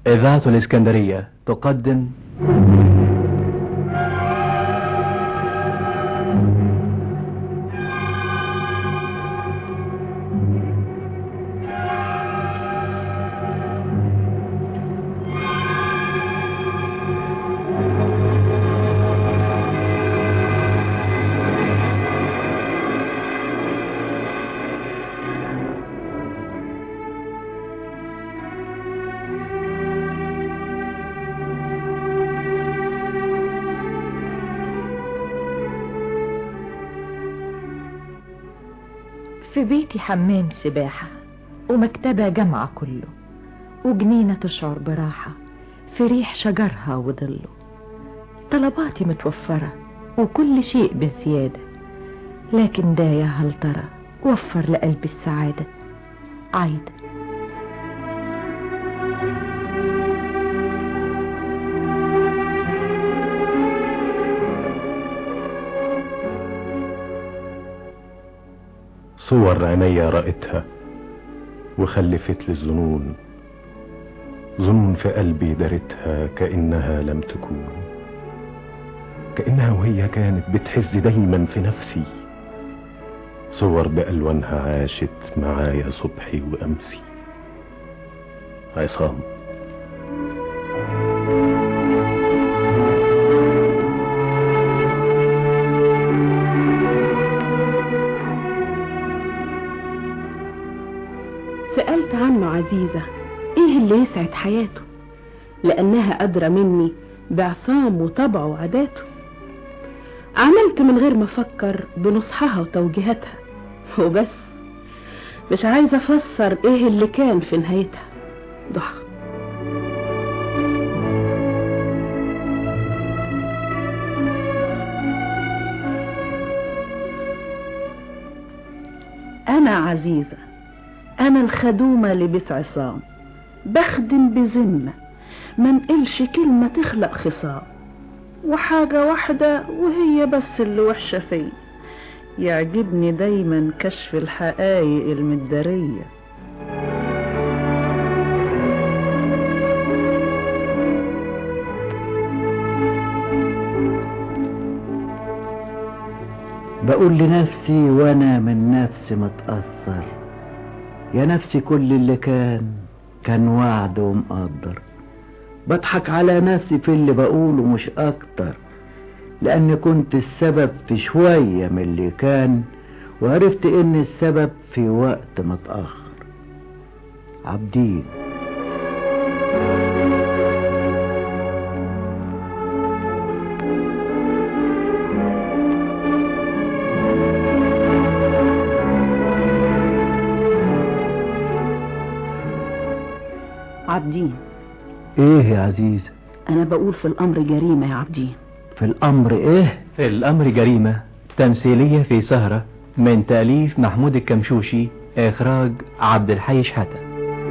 إذاعة الإسكندرية تقدم في بيتي حمام سباحة ومكتبة جامعة كله وجنينة تشعر براحة في ريح شجرها وظله طلباتي متوفرة وكل شيء بزيادة لكن ده يا هل ترى وفر لقلبي السعادة عايدة صور عينيا رأتها وخلفت لي الظنون ظنون في قلبي دارتها كأنها لم تكون كأنها وهي كانت بتحز دايما في نفسي صور بألوانها عاشت معايا صبحي وأمسي عصام سألت عنه عزيزة ايه اللي يسعد حياته لأنها أدرى مني بعصام وطبعه وعاداته عملت من غير ما أفكر بنصحها وتوجيهاتها وبس مش عايزة أفسر ايه اللي كان في نهايتها ضحى أنا عزيزة أنا الخدومة لبيت عصام بخدم بذمة ما نقلش كلمة تخلق خصام وحاجة واحدة وهي بس اللي وحشة فيا يعجبني دايما كشف الحقايق المدارية بقول لنفسي وانا من نفسي متأثر يا نفسي كل اللي كان كان وعد ومقدر بضحك على نفسي في اللي بقوله مش اكتر لان كنت السبب في شوية من اللي كان وعرفت ان السبب في وقت متأخر عبدين عبدين ايه يا عزيزة أنا بقول في الأمر جريمة يا عبدين في الامر ايه في الأمر جريمة تمثيلية في سهرة من تأليف محمود الكمشوشي إخراج عبد الحي شحاتة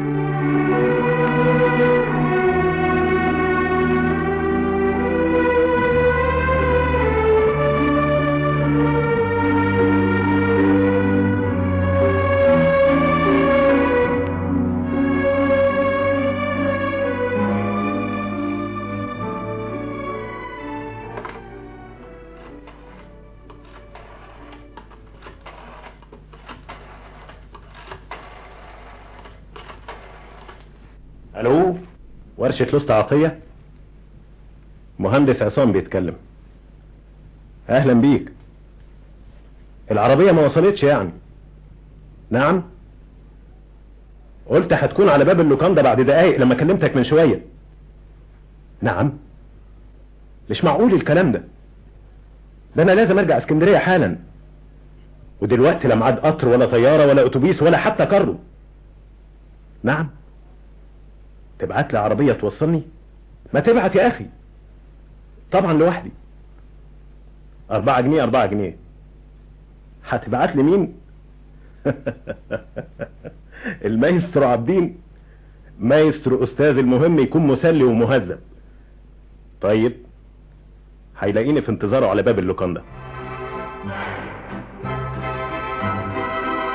الو ورشة لوست عطية مهندس عصام بيتكلم اهلا بيك العربية ما وصلتش يعني نعم قلت هتكون على باب اللوكاندا بعد دقايق لما كلمتك من شوية نعم مش معقول الكلام ده ده انا لازم ارجع اسكندرية حالا ودلوقتي لا ميعاد قطر ولا طيارة ولا اتوبيس ولا حتى كارو نعم تبعت لي عربية توصلني ما تبعت يا اخي طبعا لوحدي اربعة جنيه اربعة جنيه هتبعت لي مين المايسترو عبدين مايسترو استاذ المهم يكون مسلي ومهذب طيب هيلاقيني في انتظاره على باب اللوكاندا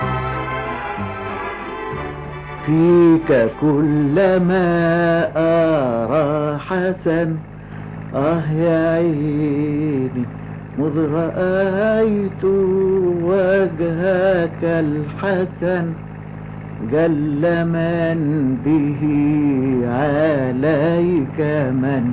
فيك كلما الحسن آه يا عيني مذ رأيت وجهك الحسن جل من به عليك من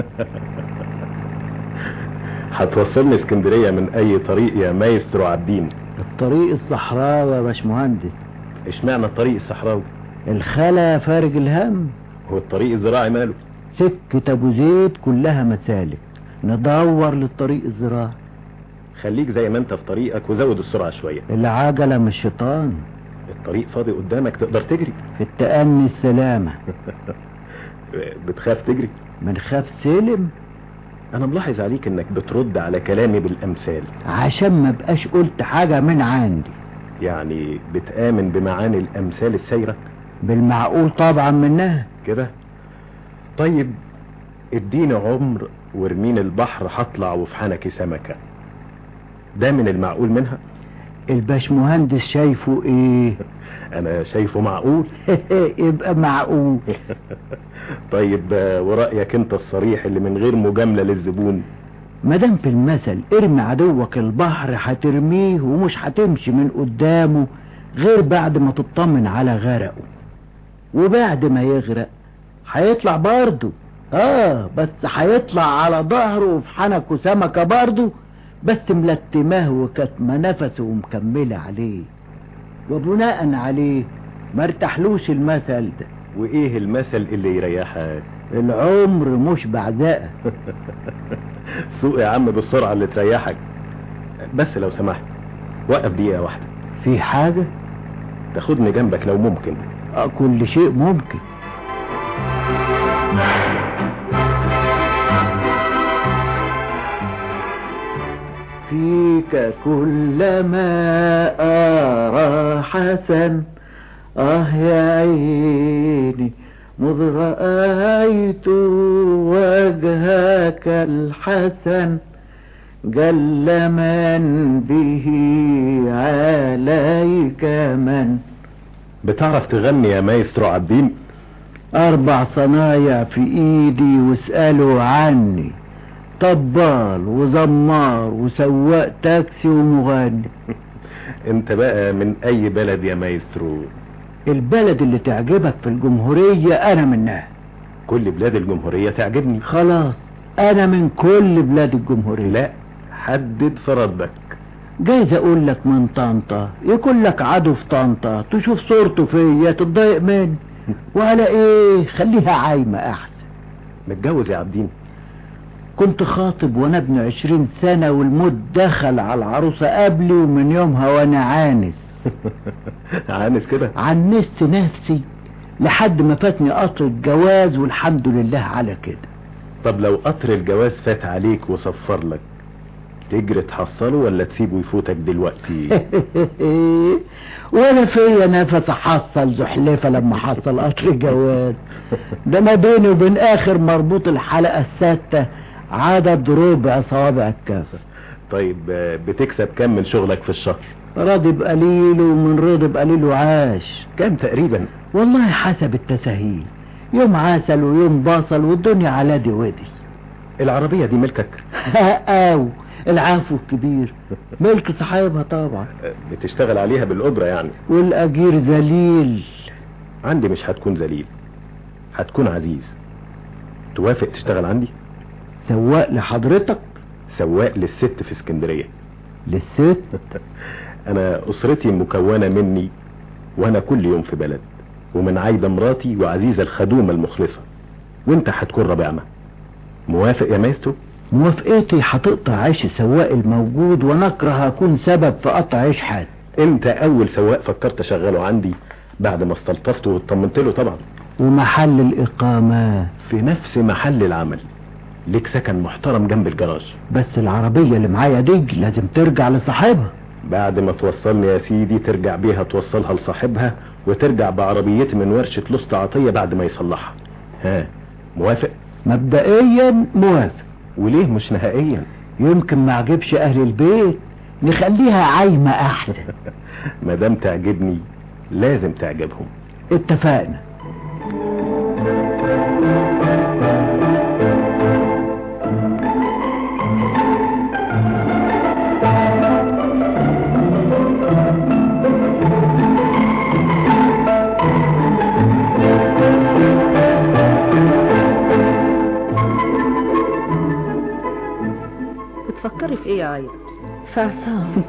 هتوصلني اسكندرية من اي طريق يا مايسترو عابدين الطريق الصحراوي يا باشمهندس اشمعنى الطريق الصحراوي الخلا فارج الهم هو الطريق الزراعي ماله سكة ابو زيد كلها مسالك ندور للطريق الزراعي خليك زي ما انت في طريقك وزود السرعة شوية العجلة مش شيطان الطريق فاضي قدامك تقدر تجري في التأني السلامة بتخاف تجري من خاف سلم انا ملاحظ عليك انك بترد على كلامي بالامثال عشان ما بقاش قلت حاجة من عندي يعني بتآمن بمعاني الامثال السايرة بالمعقول طبعا منها كده طيب اديني عمر وارميني البحر هطلع وفي حنكي سمكة ده من المعقول منها الباشمهندس شايفه ايه انا شايفه معقول يبقى معقول طيب آه، ورأيك انت الصريح اللي من غير مجاملة للزبون مادام في المثل ارمي عدوك البحر هترميه ومش هتمشي من قدامه غير بعد ما تطمن على غرقه وبعد ما يغرق هيطلع برضه اه بس هيطلع على ظهره وفي حنكه سمكة برضه بس ملتماه وكاتمة نفسه ومكملة عليه وبناء عليه ما ارتحلوش المثل ده وايه المثل اللي يريحك العمر مش بعزقه سوق يا عم بالسرعة اللي تريحك بس لو سمحت وقف دقيقة واحدة في حاجة تاخدني جنبك لو ممكن آه، كل شيء ممكن فيك كلما أرى حسن آه يا عيني مذ رأيت وجهك الحسن جل من به عليك من بتعرف تغني يا مايسترو عابدين أربع صنايع في إيدي واسألوا عني طبال وزمار وسواق تاكسي ومغني انت بقى من اي بلد يا مايسترو البلد اللي تعجبك في الجمهورية أنا منها كل بلاد الجمهورية تعجبني خلاص أنا من كل بلاد الجمهورية لا حدد في ردك جايز أقول لك من طنطا يكون لك عدو في طنطا تشوف صورته فيا تتضايق مني وعلى إيه خليها عايمة أحسن متجوز يا عابدين كنت خاطب وانا ابن عشرين سنة والموت دخل على العروسة قبلي ومن يومها وانا عانس عانس كده عنست نفسي لحد ما فاتني قطر الجواز والحمد لله على كده طب لو قطر الجواز فات عليك وصفر لك تجري تحصله ولا تسيبه يفوتك دلوقتي وانا فيا نفس احصل زحلفة لما حصل قطر الجواز ده ما بيني وبين اخر مربوط الحلقة السادسة عدد ربع صوابع الكافة طيب آه، بتكسب كام من شغلك في الشهر راضي بقليل ومن راضي بقليل وعاش كام تقريبا والله حسب التساهيل يوم عسل ويوم بصل والدنيا على دي ودي العربية دي ملكك او العفو الكبير ملك صاحبها طبعا آه، بتشتغل عليها بالأجرة يعني والاجير ذليل عندي مش هتكون ذليل هتكون عزيز توافق تشتغل عندي سواق لحضرتك سواق للست في اسكندرية للست انا اسرتي مكونة مني وانا كل يوم في بلد ومن عايدة مراتي وعزيزة الخدومة المخلصة وانت هتكون ربيعنا موافق يا مايسترو موافقتي هتقطع عيش السواق الموجود وانا اكره اكون سبب في قطع عيش حد انت اول سواق فكرت اشغله عندي بعد ما استلطفته واطمنت له طبعا ومحل الاقامة في نفس محل العمل ليك سكن محترم جنب الجراج بس العربية اللي معايا دي لازم ترجع لصاحبها بعد ما توصلني يا سيدي ترجع بيها توصلها لصاحبها وترجع بعربيتي من ورشة لسط عطية بعد ما يصلحها ها موافق مبدئيا موافق وليه مش نهائيا يمكن ما عجبش اهل البيت نخليها عايمة احسن ما دام تعجبني لازم تعجبهم اتفقنا تفكري في ايه يا عايدة فعصام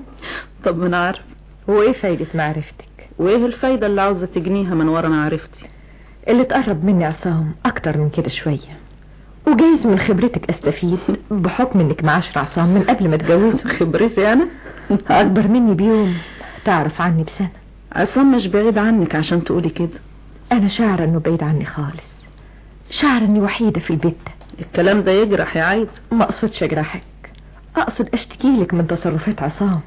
طب ما انا عارف هو ايه فايدة معرفتك وايه الفايدة اللي عاوزة تجنيها من ورا معرفتي اللي تقرب مني عصام اكتر من كده شوية وجايز من خبرتك استفيد بحكم انك معاشر عصام من قبل ما تجوزه خبرتي انا اكبر مني بيوم تعرف عني بسنة عصام مش بعيد عنك عشان تقولي كده انا شاعرة انه بعيد عني خالص شاعرة اني وحيدة في البيت ده الكلام ده يجرح يا عايدة ما اقصدش اجرحك اقصد اشتكي لك من تصرفات عصام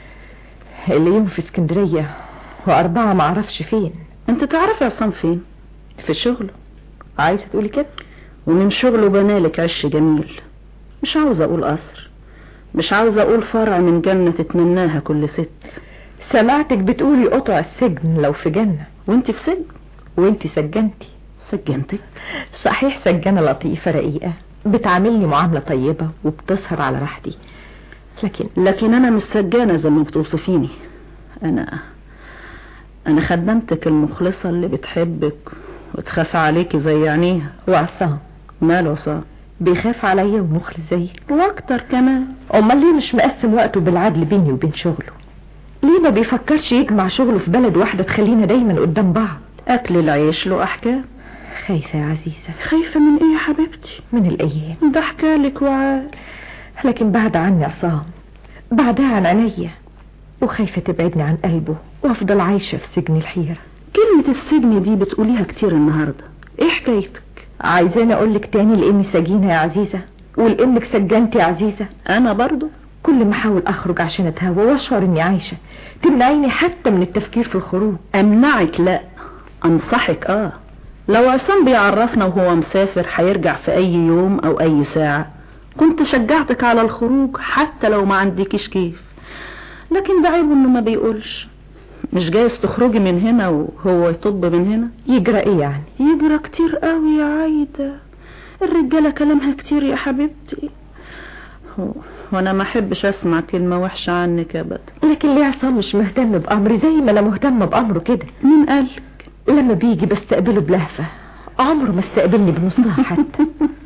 اللي يوم في اسكندرية واربعة ما اعرفش فين انت تعرفي عصام فين في شغله عايزة تقولي كده ومن شغله بنالك عش جميل مش عاوزة اقول قصر مش عاوزة اقول فرع من جنة تتمناها كل ست سمعتك بتقولي قطع السجن لو في جنة وانت في سجن وانتي سجنتي سجنتك صحيح سجانة لطيفة رقيقة بتعاملني معاملة طيبة وبتسهر على راحتي لكن لكن انا مش سجانة زي ما بتوصفيني انا انا خدمتك المخلصة اللي بتحبك وتخاف عليكي زي عينيها وعصام ماله عصام بيخاف عليا ومخلص زيي واكتر كمان امال ليه مش مقسم وقته بالعدل بيني وبين شغله ليه ما بيفكرش يجمع شغله في بلد واحدة تخلينا دايما قدام بعض اكل العيش له احكام خايفة يا عزيزة خايفة من ايه يا حبيبتي من الايام ده حكالك وعال لكن بعد عني عصام بعدها عن عينيا وخايفة تبعدني عن قلبه وافضل عايشة في سجن الحيرة كلمة السجن دي بتقوليها كتير النهاردة ايه حكايتك عايزاني اقولك تاني لاني سجينة يا عزيزة ولانك سجنتي يا عزيزة انا برضو كل ما احاول اخرج عشان اتهوى واشعر اني عايشة تمنعيني حتى من التفكير في الخروج امنعك لا انصحك اه لو عصام بيعرفنا وهو مسافر هيرجع في اي يوم او اي ساعة كنت شجعتك على الخروج حتى لو ما عندكيش كيف لكن ده عيب انه ما بيقولش مش جايز تخرجي من هنا وهو يطب من هنا يجرى ايه يعني يجرى كتير قوي يا عايدة الرجالة كلامها كتير يا حبيبتي هو- وانا ما احبش اسمع كلمة وحشة عنك ابدا لكن ليه عصام مش مهتم بامري زي ما انا مهتمة بامره كده مين قالك لما بيجي بستقبله بلهفة عمره ما استقبلني بنصها حتى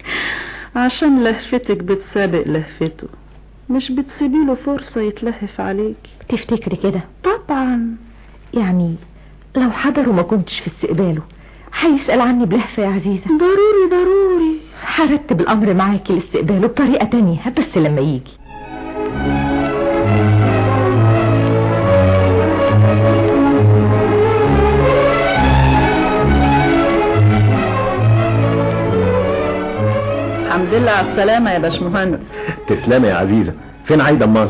عشان لهفتك بتسابق لهفته مش بتسيبيله فرصة يتلهف عليكي تفتكري كده طبعا يعني لو حضر وما كنتش في استقباله هيسأل عني بلهفة يا عزيزة ضروري ضروري هرتب الامر معاكي لاستقباله بطريقة تانية بس لما يجي الحمد لله على السلامة يا باشمهندس تسلمي يا عزيزة فين عايدة امال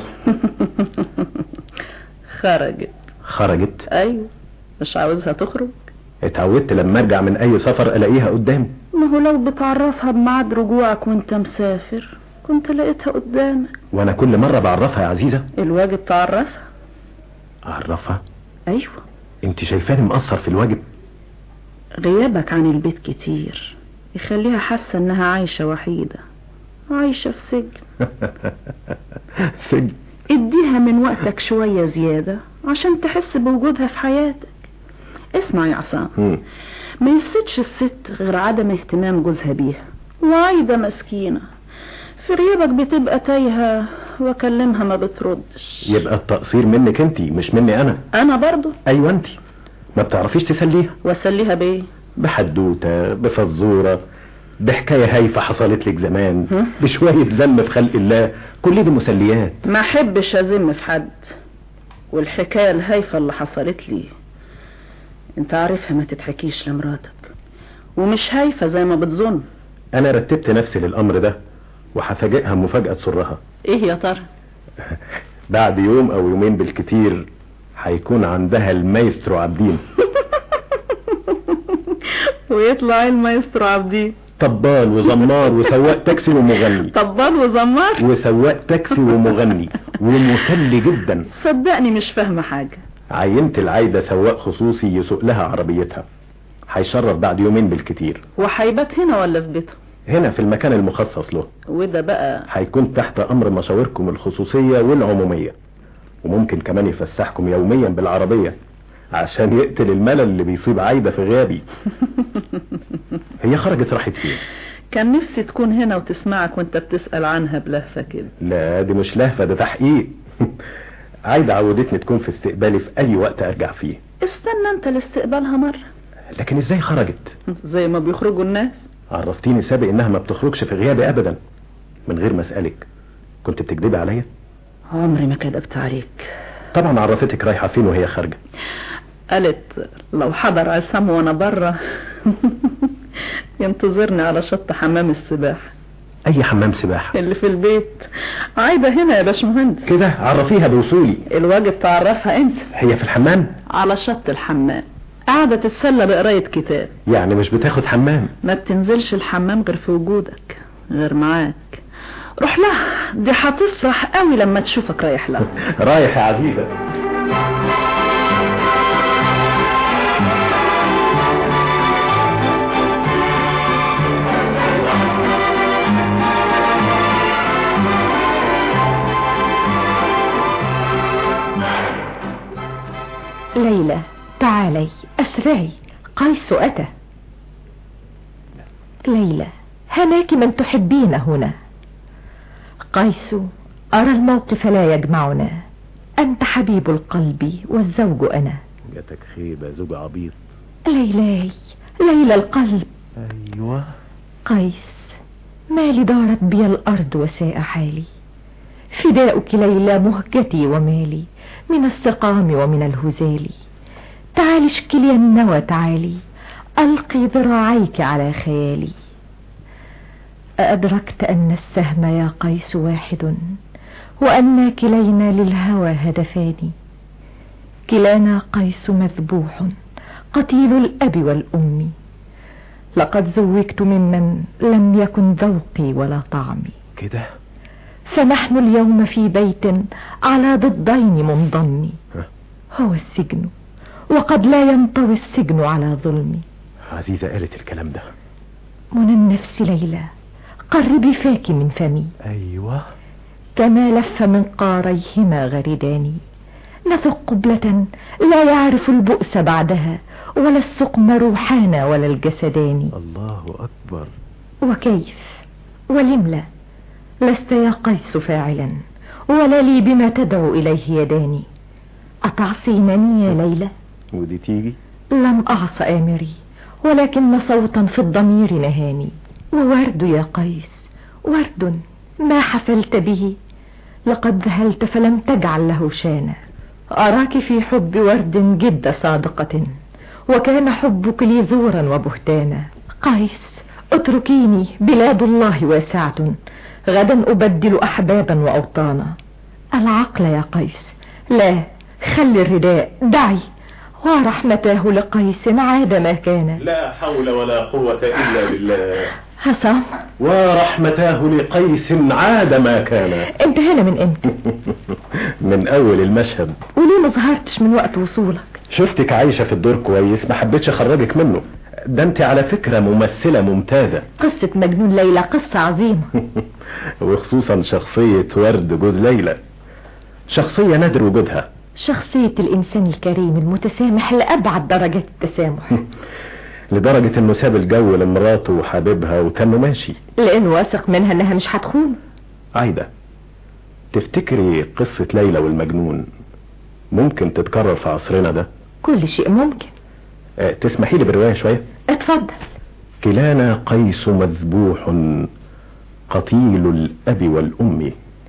خرجت خرجت ايوه مش عاوزها تخرج اتعودت لما ارجع من اي سفر الاقيها قدامي ما هو لو بتعرفها بميعاد رجوعك وانت مسافر كنت لقيتها قدامك وانا كل مرة بعرفها يا عزيزة الواجب تعرفها اعرفها ايوه انت شايفاني مقصر في الواجب غيابك عن البيت كتير يخليها حاسة انها عايشة وحيدة عايشة في سجن سجن اديها من وقتك شوية زيادة عشان تحس بوجودها في حياتك اسمع يا عصام مم. ما يفسدش الست غير عدم اهتمام جوزها بيها وعايدة مسكينة في غيابك بتبقى تايهة واكلمها ما بتردش يبقى التقصير منك انت مش مني انا انا برضو ايوه انت ما بتعرفيش تسليها واسليها بايه بحدوتة بفزورة بحكاية هايفة حصلت لك زمان هم؟ بشوية ذم في خلق الله كل دي مسليات ما احبش ازم في حد والحكاية الهايفة اللي حصلت لي انت عارفها ما تتحكيش لمراتك ومش هايفة زي ما بتظن انا رتبت نفسي للامر ده وهفاجئها مفاجأة تسرها ايه يا ترى بعد يوم او يومين بالكتير هيكون عندها المايسترو عابدين ويطلع المايسترو عبدين طبال وزمار وسواق تاكسي ومغني طبال وزمار وسواق تاكسي ومغني ومسلي جدا صدقني مش فاهمة حاجة عينت العايدة سواق خصوصي يسوق لها عربيتها هيشرف بعد يومين بالكتير وهيبات هنا ولا في بيته هنا في المكان المخصص له وده بقى هيكون تحت امر مشاوركم الخصوصية والعمومية وممكن كمان يفسحكم يوميا بالعربية عشان يقتل الملل اللي بيصيب عايدة في غيابي هي خرجت راحت فين كان نفسي تكون هنا وتسمعك وانت بتسأل عنها بلهفة كده لا دي مش لهفة ده تحقيق عايدة عودتني تكون في استقبالي في اي وقت ارجع فيه استنى انت لاستقبالها مرة لكن ازاي خرجت زي ما بيخرجوا الناس عرفتيني سابق انها ما بتخرجش في غيابي ابدا من غير ما اسالك كنت بتكذبي عليا عمري ما كذبت عليك طبعا عرفتك رايحه فين وهي خارجه قالت لو حضر عصام وانا بره ينتظرني على شط حمام السباحة اي حمام سباحه اللي في البيت عايدة هنا يا باشمهندس كده عرفيها بوصولي الواجب تعرفها انت هي في الحمام على شط الحمام قاعدة تتسلى بقراية كتاب يعني مش بتاخد حمام ما بتنزلش الحمام غير في وجودك غير معاك روح لها دي هتفرح قوي لما تشوفك رايح لها رايح يا عزيزه ليلى تعالي أسرعي قيس أتى ليلى هناك من تحبين هنا قيس أرى الموقف لا يجمعنا أنت حبيب القلب والزوج أنا جاتك خيبه زوج عبيط ليلاي ليلى القلب ايوه قيس ما لي دارت بي الأرض وساء حالي فداؤك ليلى مهجتي ومالي من السقام ومن الهزال تعالي اشكلي النوى تعالي ألقي ذراعيك على خيالي أأدركت أن السهم يا قيس واحد وأن كلينا للهوى هدفان كلانا قيس مذبوح قتيل الأب والأم لقد زوجت ممن لم يكن ذوقي ولا طعمي كده فنحن اليوم في بيت على ضدين منضم هو السجن وقد لا ينطوي السجن على ظلمي عزيزه قالت الكلام ده منى النفس ليلى قربي فاك من فمي ايوه كما لف من قاريهما غردان نثق قبلة لا يعرف البؤس بعدها ولا السقم روحانا ولا الجسدان الله اكبر وكيف ولم لا لست يا قيس فاعلا ولا لي بما تدعو إليه يداني أتعصينني يا ليلى ودي تيجي لم أعص آمري ولكن صوتا في الضمير نهاني وورد يا قيس ورد ما حفلت به لقد ذهلت فلم تجعل له شانا أراك في حب ورد جد صادقة وكان حبك لي زورا وبهتانا قيس اتركيني بلاد الله واسعة غدا أبدل أحبابا وأوطانا العقل يا قيس لا خلي الرداء دعي ورحمته لقيس عاد ما كان لا حول ولا قوة إلا بالله حسام ورحمتاه لقيس عاد ما كان انت هنا من امتى من أول المشهد وليه ما ظهرتش من وقت وصولك شفتك عايشة في الدور كويس ما حبيتش أخرجك منه ده انت على فكرة ممثلة ممتازة قصة مجنون ليلى قصة عظيمة وخصوصا شخصية ورد جوز ليلى شخصية نادر وجودها شخصية الإنسان الكريم المتسامح لأبعد درجات التسامح لدرجة انه ساب الجو لمراته وحبيبها وكانه ماشي لأنه واثق منها إنها مش هتخون عايدة تفتكري قصة ليلى والمجنون ممكن تتكرر في عصرنا ده كل شيء ممكن أه تسمحي لي بالرواية شوية اتفضل كلانا قيس مذبوح قتيل الأب والأم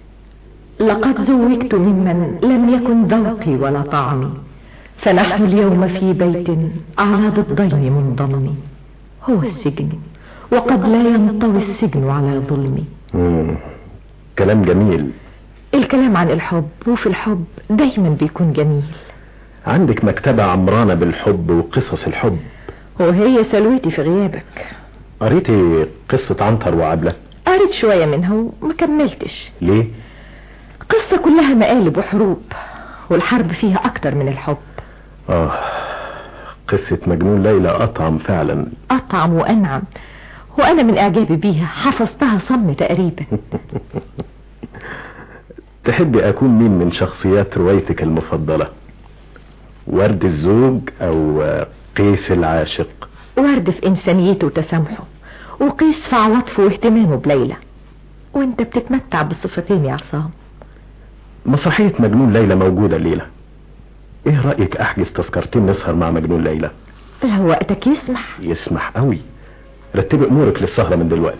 لقد زوجت ممن لم يكن ذوقي ولا طعمي فنحن اليوم في بيت على ضدين منضم هو السجن وقد لا ينطوي السجن على ظلمي مم. كلام جميل الكلام عن الحب وفي الحب دايما بيكون جميل عندك مكتبة عمرانة بالحب وقصص الحب وهي سلوتي في غيابك قريتي قصة عنتر وعبلة قريت شوية منها وما كملتش ليه قصة كلها مقالب وحروب والحرب فيها أكتر من الحب آه قصة مجنون ليلى أطعم فعلا أطعم وأنعم وأنا من إعجابي بيها حفظتها صم تقريبا تحبي أكون مين من شخصيات روايتك المفضلة ورد الزوج أو قيس العاشق ورد في إنسانيته وتسامحه وقيس في عواطفه واهتمامه بليلى وانت بتتمتع بالصفتين يا عصام مسرحية مجنون ليلى موجودة الليلة ايه رأيك احجز تذكرتين نسهر مع مجنون ليلى لو وقتك يسمح يسمح قوي رتبي امورك للسهرة من دلوقتي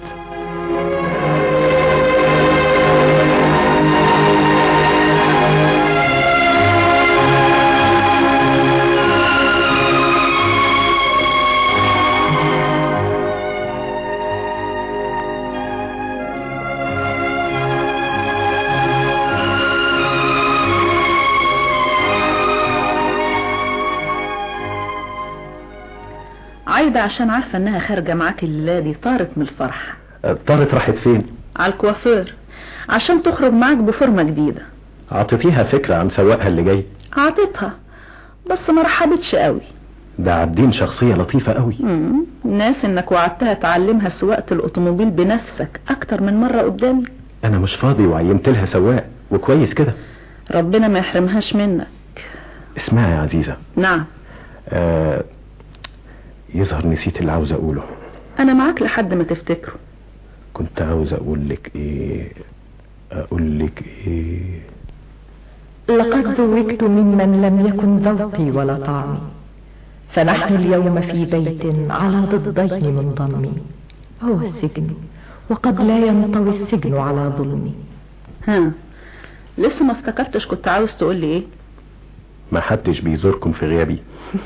عايدة عشان عارفة انها خارجة معاك الليلة دي طارت من الفرح طارت راحت فين على الكوافير عشان تخرج معاك بفورمة جديدة عطيتيها فكرة عن سواقها اللي جاي عطيتها بس ما رحبتش قوي ده عابدين شخصية لطيفة قوي مم. ناس انك وعدتها تعلمها سواقة الاوتوموبيل بنفسك اكتر من مرة قدامي انا مش فاضي وعينت لها سواق وكويس كده ربنا ما يحرمهاش منك اسمعي يا عزيزة نعم آه يظهر نسيت اللي عاوز اقوله انا معاك لحد ما تفتكره كنت عاوز اقول لك ايه اقول لك ايه لقد زوجت ممن لم يكن ذوقي ولا طعمي فنحن اليوم في بيت على ضدين من ضمي هو السجن وقد لا ينطوي السجن على ظلمي ها لسه ما افتكرتش كنت عاوز تقول لي ايه ما حدش بيزوركم في غيابي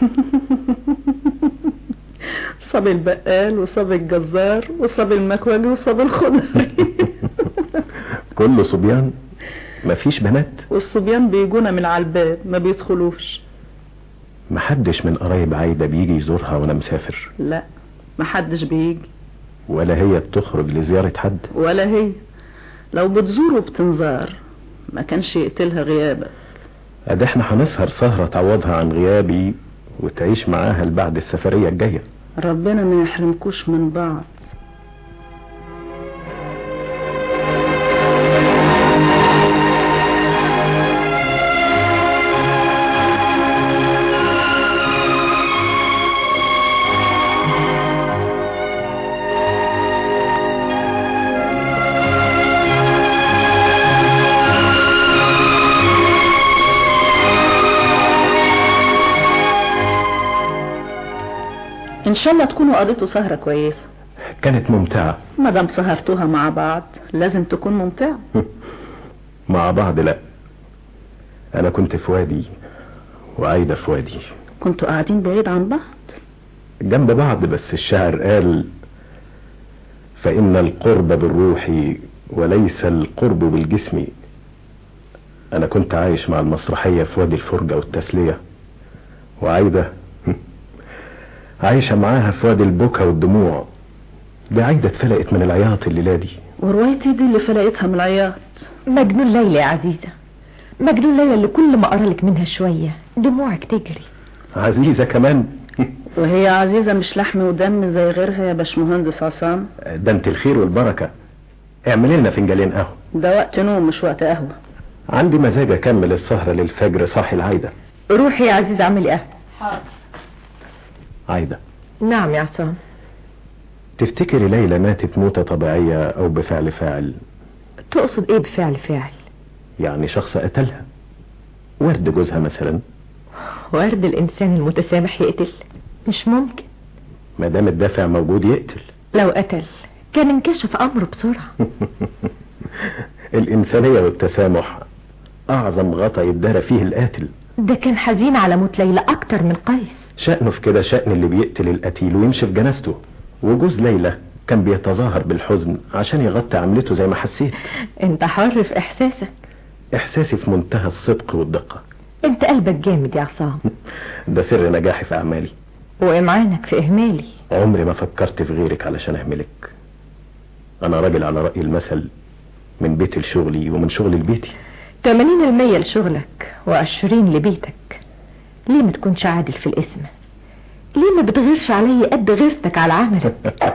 صاب البقال وصاب الجزار وصاب المكوالي وصاب الخضري كله صبيان مفيش بنات والصبيان بيجونا من على الباب ما بيدخلوش محدش من قرايب عايدة بيجي يزورها وانا مسافر لا محدش بيجي ولا هي بتخرج لزيارة حد ولا هي لو بتزور وبتنزار ما كانش يقتلها غيابك ادي احنا هنسهر سهرة تعوضها عن غيابي وتعيش معاها لبعد السفرية الجاية ربنا ما يحرمكوش من بعض ان شاء الله تكونوا قضيتوا سهرة كويسة كانت ممتعة ما دام سهرتوها مع بعض لازم تكون ممتعة مع بعض لا انا كنت في وادي وعايدة في وادي كنتوا قاعدين بعيد عن بعض جنب بعض بس الشاعر قال فإن القرب بالروح وليس القرب بالجسم أنا كنت عايش مع المسرحية في وادي الفرجة والتسلية وعايدة عايشة معاها في وادي البكا والدموع دي عايدة اتفلقت من العياط الليلة دي وروايتي دي اللي فلقتها من العياط مجنون ليلى يا عزيزة مجنون ليلى اللي كل ما أقرأ لك منها شوية دموعك تجري عزيزة كمان وهي عزيزة مش لحم ودم زي غيرها يا باشمهندس عصام ده انت الخير والبركة اعمل لنا فنجانين قهوة ده وقت نوم مش وقت قهوة عندي مزاج اكمل السهرة للفجر صاحي العايدة روحي يا عزيزة اعملي قهوة عايدة نعم يا عصام تفتكري ليلى ماتت موتة طبيعية او بفعل فاعل تقصد ايه بفعل فاعل يعني شخص قتلها ورد جوزها مثلا ورد الإنسان المتسامح يقتل مش ممكن ما دام الدافع موجود يقتل لو قتل كان انكشف أمره بسرعة الإنسانية والتسامح أعظم غطا يدار فيه القاتل ده كان حزين على موت ليلى أكتر من قيس شأنه في كده شأن اللي بيقتل القتيل ويمشي في جنازته وجوز ليلى كان بيتظاهر بالحزن عشان يغطي عملته زي ما حسيت انت حر في إحساسك إحساسي في منتهى الصدق والدقة انت قلبك جامد يا عصام ده سر نجاحي في أعمالي وإمعانك في إهمالي عمري ما فكرت في غيرك علشان أهملك أنا راجل على رأي المثل من بيت لشغلي ومن شغلي لبيتي تمانين المية لشغلك وعشرين لبيتك ليه ما تكونش عادل في الاسم ليه ما بتغيرش علي قد غيرتك على عملك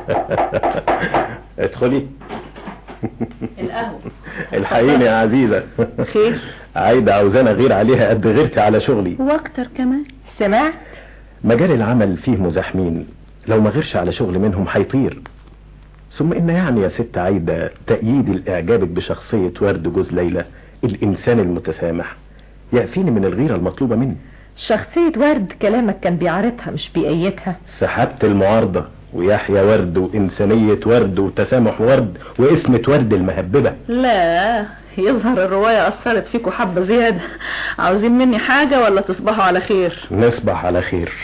ادخلي القهوة الحقيني يا عزيزة خير عايدة عاوزانا غير عليها قد غيرتي على شغلي واكتر كمان سمعت مجال العمل فيه مزاحمين لو ما غيرش على شغل منهم هيطير ثم ان يعني يا ست عايدة تأييد الاعجابك بشخصية ورد جوز ليلى الانسان المتسامح يأفيني من الغيرة المطلوبة مني شخصية ورد كلامك كان بيعارضها مش بيأيدها سحبت المعارضة ويحيى ورد وإنسانية ورد وتسامح ورد واسمة ورد المهببة لا يظهر الرواية أثرت فيكوا حبة زيادة عاوزين مني حاجة ولا تصبحوا على خير نصبح على خير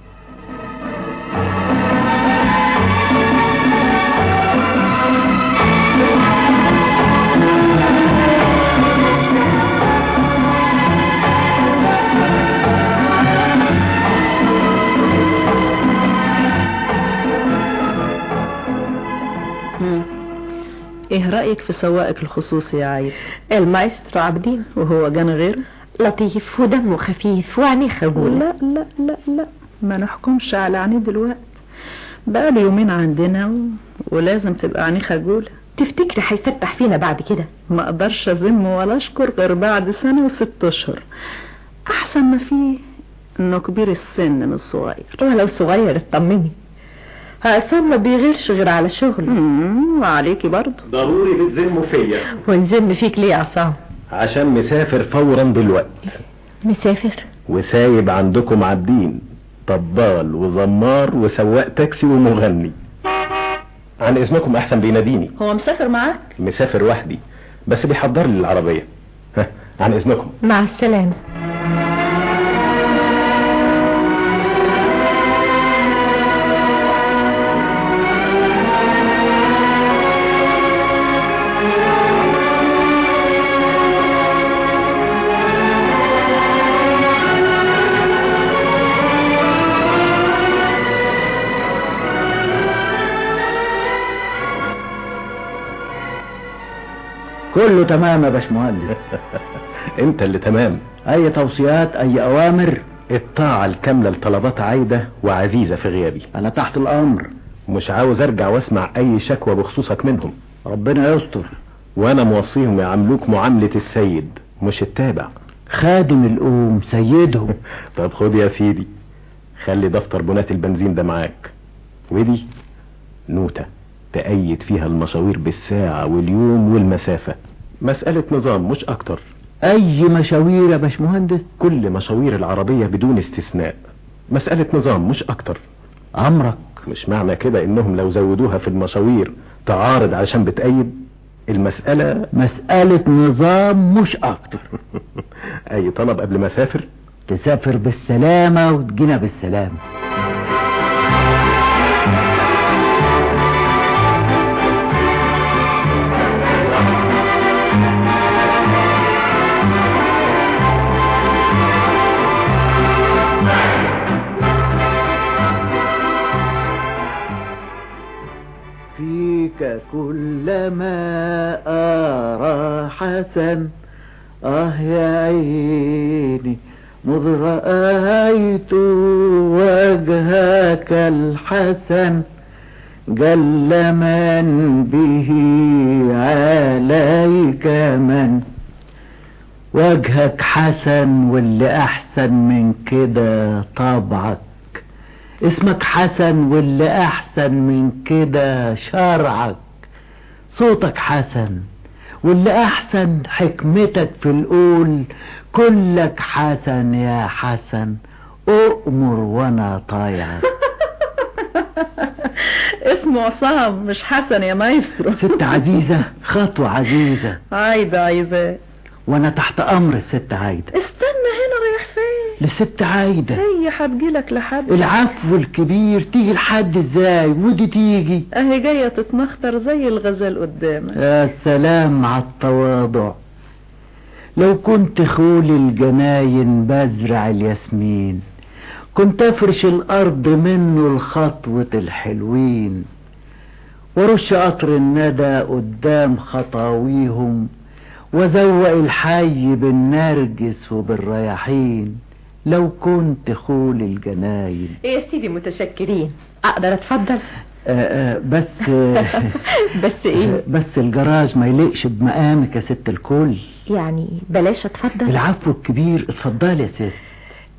مم. ايه رأيك في سواقك الخصوصي يا عيد المايسترو عابدين وهو جان غيره لطيف ودمه خفيف وعينيه خجولة لا لا لا لا ما نحكمش على عينيه دلوقتي بقى له يومين عندنا و... ولازم تبقى عينيه خجولة تفتكري هيفتح فينا بعد كده ما اقدرش اذم ولا اشكر غير بعد سنة وست اشهر احسن ما فيه انه كبير السن من الصغير ولو صغير اطمني عصام ما بيغيرش غير على شغله مم، وعليكي برضه ضروري بتذموا فيا ونزم فيك ليه يا عصام عشان مسافر فورا دلوقتي مسافر وسايب عندكم عابدين طبال وزمار وسواق تاكسي ومغني عن اذنكم احسن بيناديني هو مسافر معاك مسافر وحدي بس بيحضر لي العربية ها، عن اذنكم مع السلامة كله تمام يا باشمهندس انت اللي تمام اي توصيات اي اوامر الطاعة الكاملة لطلبات عايدة وعزيزة في غيابي انا تحت الامر مش عاوز ارجع واسمع اي شكوى بخصوصك منهم ربنا يستر وانا موصيهم يعاملوك معاملة السيد مش التابع خادم الام سيدهم طب خد يا سيدي خلي دفتر بنات البنزين ده معاك ودي نوتة تأيد فيها المشاوير بالساعة واليوم والمسافة مسألة نظام مش اكتر اي مشاوير يا باشمهندس كل مشاوير العربية بدون استثناء مسألة نظام مش اكتر امرك مش معنى كده انهم لو زودوها في المشاوير تعارض علشان بتأيد المسألة مسألة نظام مش اكتر اي طلب قبل ما اسافر تسافر بالسلامة وتجينا بالسلامة فيك كلما أرى حسن آه يا عيني مذ رأيت وجهك الحسن جل من به عليك من وجهك حسن واللي أحسن من كده طبعك اسمك حسن واللي أحسن من كده شرعك صوتك حسن واللي أحسن حكمتك في القول كلك حسن يا حسن أؤمر وأنا طايعك اسمه عصام مش حسن يا مايسترو ست عزيزة خطوة عزيزة عايدة عايزاه وأنا تحت أمر الست عايدة استنى هنا رايح فين لست عايدة هي هتجيلك لحد العفو الكبير تيجي لحد ازاي ودي تيجي اهي جاية تتمخطر زي الغزال قدامك يا سلام على التواضع لو كنت خول الجناين بزرع الياسمين كنت افرش الارض منه لخطوة الحلوين ورش قطر الندى قدام خطاويهم وزوق الحي بالنرجس وبالرياحين لو كنت خول الجناين ايه يا سيدي متشكرين اقدر اتفضل آه آه بس آه بس ايه بس الجراج ما يليقش بمقامك يا ست الكل يعني بلاش اتفضل العفو الكبير اتفضلي يا ست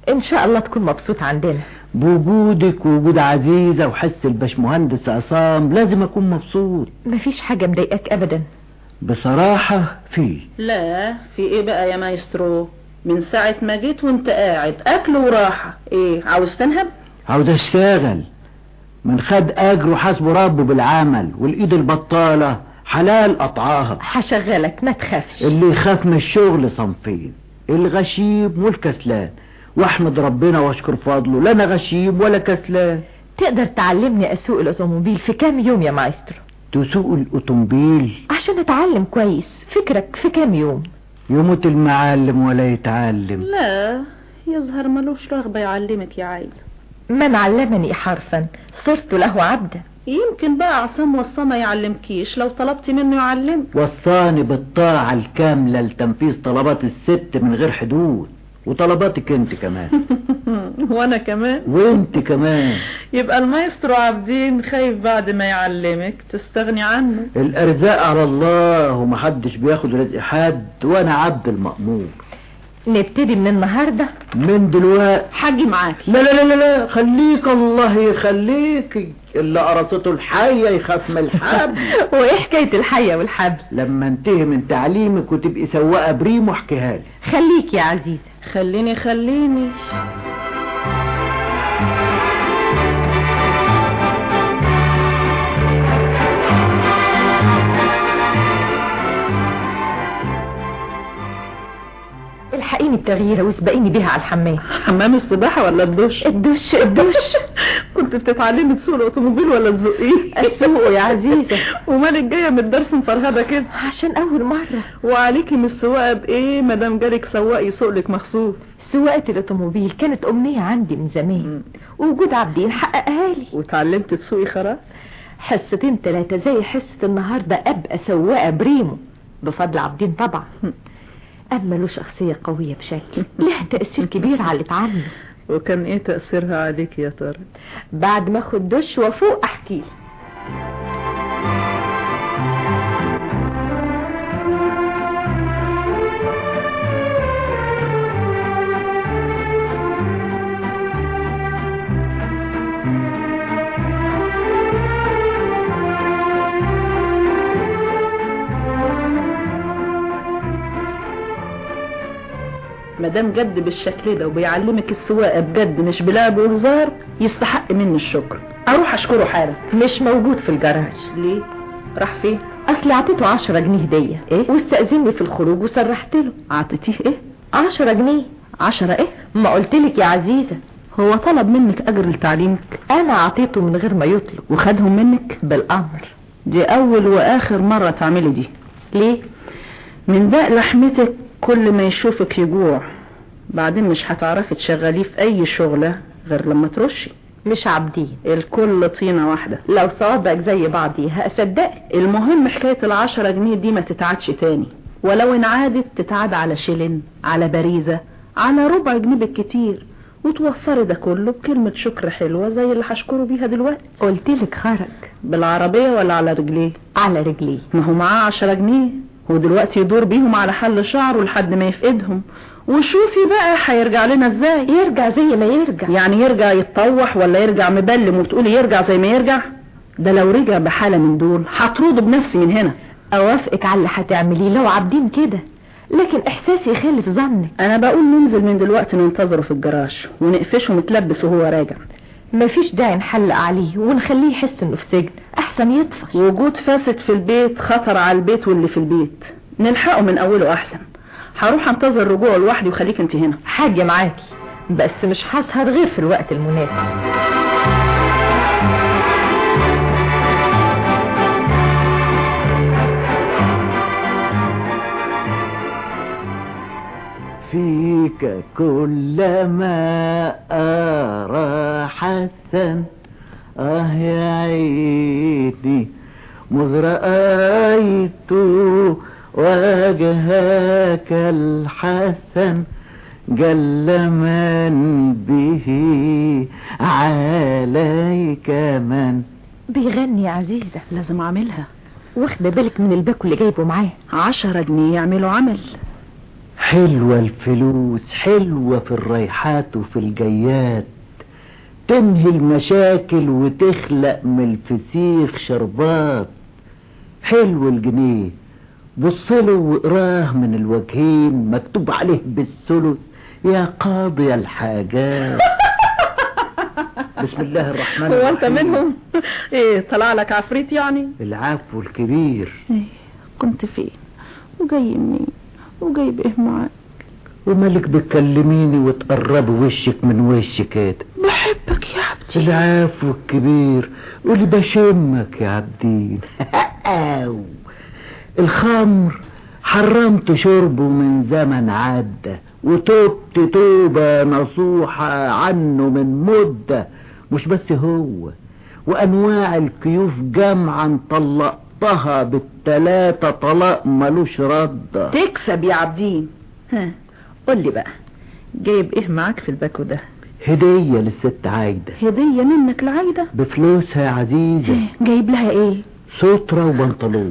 ان شاء الله تكون مبسوط عندنا بوجودك ووجود عزيزة وحس الباشمهندس عصام لازم اكون مبسوط مفيش حاجة مضايقاك ابدا بصراحة في لا في ايه بقى يا مايسترو من ساعة ما جيت وانت قاعد اكل وراحة ايه عاوز تنهب عاوز اشتغل من خد اجره حسبه ربه بالعمل والايد البطالة حلال قطعاها هشغلك ما تخافش اللي يخاف من الشغل صنفين الغشيم والكسلان واحمد ربنا واشكر فضله لا انا غشيم ولا كسلان تقدر تعلمني اسوق الاوتوموبيل في كام يوم يا مايسترو تسوق الاوتومبيل عشان اتعلم كويس فكرك في كام يوم يموت المعلم ولا يتعلم لا يظهر ملوش رغبة يعلمك يا عيل من علمني حرفا صرت له عبدا يمكن بقى عصام وصاه ما يعلمكيش لو طلبتي منه يعلمك وصاني بالطاعة الكاملة لتنفيذ طلبات الست من غير حدود وطلباتك انت كمان وانا كمان وانت كمان يبقى المايسترو عابدين خايف بعد ما يعلمك تستغني عنه الارزاق على الله ومحدش بياخد رزق حد وانا عبد المأمور نبتدي من النهاردة من دلوقتي حاجي معاك لا لا لا لا, لا خليك الله يخليك اللي قرصته الحية يخاف من الحبل وايه حكاية الحية والحبل لما انتهي من تعليمك وتبقي سواقة بريم واحكيها لي خليك يا عزيزة خليني خليني الحقيني بتغييرة واسبقيني بيها على الحمام حمام السباحة ولا الدش الدش الدش كنت بتتعلمي تسوق الاوتوموبيل ولا تزقيه السوق يا عزيزة ومالك جاية من الدرس مفرهدة كده عشان اول مرة وعليكي من السواقة بايه مادام جالك سواق يسوق لك مخصوص سواقة الاوتوموبيل كانت امنية عندي من زمان وجود عبدين حققها لي وتعلمت تسوقي خلاص حصتين ثلاثة زي حصة النهاردة ابقى سواقة بريمو بفضل عبدين طبعا اما له شخصية قوية بشكل له تأثير كبير على اللي اتعلم وكان ايه تأثيرها عليك يا ترى بعد ما اخد دش وفوق احكي مادام جد بالشكل ده وبيعلمك السواقة بجد مش بلعب وهزار يستحق مني الشكر اروح اشكره حالا مش موجود في الجراج ليه راح فين اصل اعطيته عشرة جنيه هدية إيه؟ واستأذني في الخروج وسرحت له عطيتيه ايه عشرة جنيه عشرة ايه ما قلتلك يا عزيزة هو طلب منك اجر لتعليمك انا اعطيته من غير ما يطلب وخدهم منك بالامر دي اول واخر مرة تعملي دي ليه من داء لحمتك كل ما يشوفك يجوع بعدين مش هتعرفي تشغليه في اي شغلة غير لما ترشي مش عبدين الكل طينة واحدة لو صوابك زي بعضيها اصدقك المهم حكاية العشرة جنيه دي ما تتعادش تاني ولو انعادت تتعاد على شيلن على باريزة على ربع جنيه بالكتير وتوفري ده كله بكلمة شكر حلوة زي اللي هشكره بيها دلوقتي قلتلك خرج بالعربية ولا على رجليه على رجليه ما هو معاه عشرة جنيه ودلوقتي يدور بيهم على حل شعره لحد ما يفقدهم وشوفي بقى هيرجع لنا ازاي يرجع زي ما يرجع يعني يرجع يتطوح ولا يرجع مبلم وتقولي يرجع زي ما يرجع ده لو رجع بحالة من دول هطرده بنفسي من هنا اوافقك على اللي هتعمليه لو عابدين كده لكن احساسي يخالف ظنك انا بقول ننزل من دلوقتي ننتظره في الجراج ونقفشه متلبس وهو راجع مفيش داعي نحلق عليه ونخليه يحس انه في سجن احسن يطفش وجود فاسد في البيت خطر على البيت واللي في البيت نلحقه من اوله احسن هروح انتظر رجوعه لوحدي وخليك انت هنا حاجة معاكي بس مش هسهر غير في الوقت المناسب فيك كلما أرى حسن آه يا عيني مذ رأيت وجهك الحسن جل من به عليك من بيغني يا عزيزة لازم اعملها واخدة بالك من الباكو اللي جايبه معاه عشرة جنيه يعملوا عمل حلوة الفلوس حلوة في الرايحات وفي الجيات تنهي المشاكل وتخلق من الفسيخ شربات حلو الجنيه بصله واقراه من الوجهين مكتوب عليه بالثلث يا قاضي الحاجات بسم الله الرحمن هو الرحيم انت منهم ايه طلع لك عفريت يعني العفو الكبير ايه كنت فين وجاي منين وجاي بايه معاك ومالك بتكلميني وتقربي وشك من وشي كده بحبك يا عبدي العفو الكبير قولي بشمك يا عبدين أو. الخمر حرمت شربه من زمن عدى وتبت توبة نصوحة عنه من مدة مش بس هو وأنواع الكيوف جمعا طلقتها بالتلاتة طلاق ملوش ردة تكسب يا عبدين ها قول لي بقى جايب ايه معاك في الباكو ده هدية للست عايدة هدية منك لعايدة بفلوسها يا عزيزة جايب لها ايه سترة وبنطلون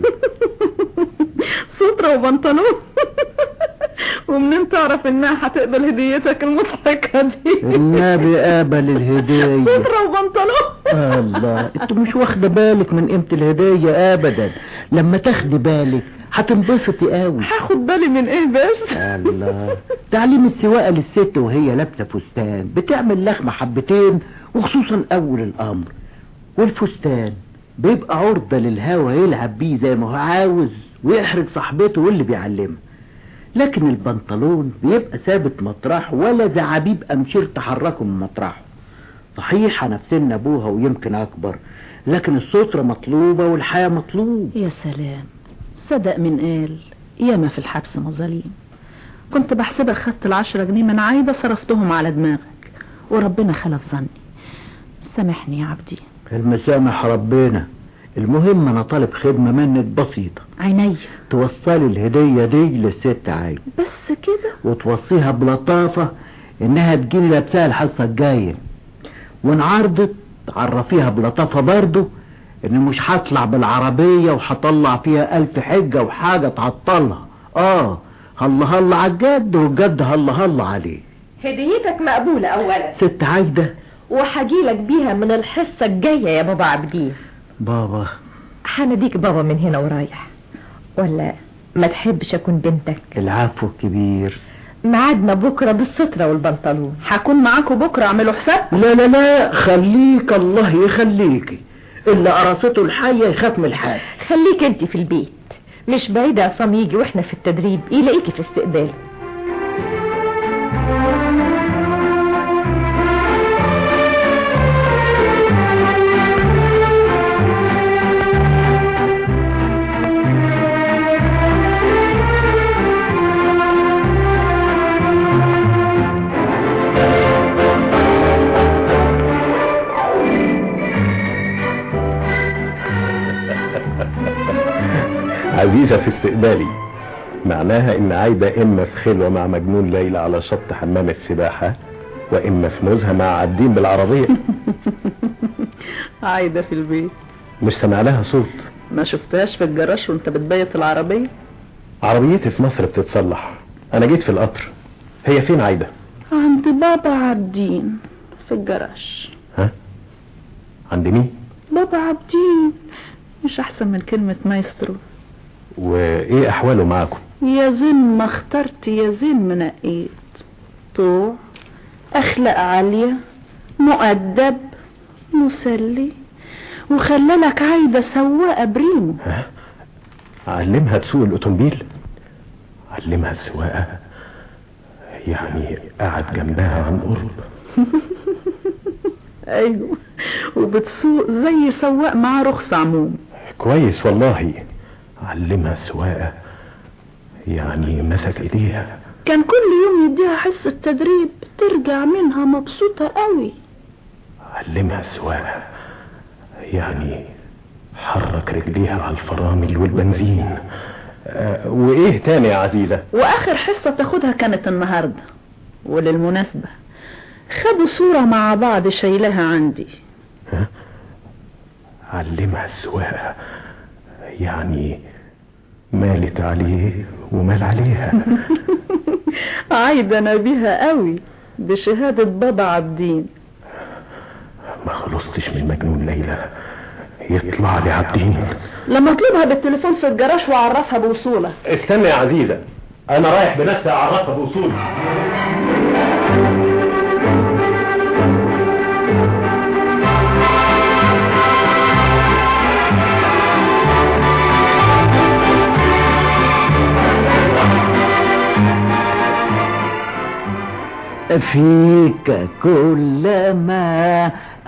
سترة وبنطلون ومنين تعرف انها هتقبل هديتك المضحكة دي النبي قابل الهدية سترة وبنطلون الله انت مش واخده بالك من قيمة الهدية ابدا لما تاخدي بالك هتنبسطي قوي هاخد بالي من ايه بس الله تعليم السواقة للست وهي لابسة فستان بتعمل لخمة حبتين وخصوصا اول الامر والفستان بيبقى عرضة للهوا يلعب بيه زي ما هو عاوز ويحرج صاحبته واللي بيعلمها لكن البنطلون بيبقى ثابت مطرحه ولا زعابيب امشير تحركه من مطرحه صحيح انا في سن ابوها ويمكن اكبر لكن السترة مطلوبة والحياة مطلوب يا سلام صدق من قال ياما في الحبس مظاليم كنت بحسبك خدت العشرة جنيه من عايدة صرفتهم على دماغك وربنا خلف ظني سامحني يا عبدي المسامح ربنا المهم انا طالب خدمة منك بسيطة عيني توصلي الهدية دي للست عايدة بس كده وتوصيها بلطافة انها تجيلي لابسها الحصة الجاية وان عرضت عرفيها بلطافة برضو ان مش هطلع بالعربية وهطلع فيها الف حجة وحاجة تعطلها اه هلا هلا على الجد والجد هلا هلا عليه هديتك مقبولة اولا ست عايدة وحجيلك بيها من الحصة الجاية يا بابا عبدين بابا هنديك بابا من هنا ورايح ولا ما تحبش اكون بنتك العفو الكبير ميعادنا بكرة بالسترة والبنطلون هكون معاكم بكرة اعملوا حساب لا لا لا خليك الله يخليكي اللي قرصته الحية يخاف من الحاجة خليك انت في البيت مش بعيد عصام يجي واحنا في التدريب يلاقيكي في استقبال عزيزة في استقبالي معناها ان عايدة اما في خلوة مع مجنون ليلى على شط حمام السباحة واما في نزهة مع عابدين بالعربية عايدة في البيت مش سامع لها صوت ما شفتهاش في الجراج وانت بتبيت العربية عربيتي في مصر بتتصلح انا جيت في القطر هي فين عايدة عند بابا عابدين في الجراج ها عند مين بابا عابدين مش احسن من كلمة مايسترو وايه احواله معاكم يا زين ما اخترت يا زين ما نقيت طوع اخلاق عالية مؤدب مسلي وخلالك عايدة سواقة بريمو ها علمها تسوق الاوتومبيل علمها السواقة يعني قعد جنبها عن قرب ايوه وبتسوق زي سواق معاه رخصة عموم كويس والله علمها السواقة يعني مسك ايديها كان كل يوم يديها حصة تدريب ترجع منها مبسوطة قوي علمها السواقة يعني حرك رجليها على الفرامل والبنزين أه وايه تاني يا عزيزة واخر حصة تاخدها كانت النهاردة وللمناسبة خدوا صورة مع بعض شايلها عندي ها؟ علمها السواقة يعني مالت عليه ومال عليها عايدة انا بيها قوي بشهادة بابا عبدين ما خلصتش من مجنون ليلى يطلع لي عبدين لما اطلبها بالتليفون في الجراج واعرفها بوصولها استنى يا عزيزة انا رايح بنفسي اعرفها بوصولي فيك كلما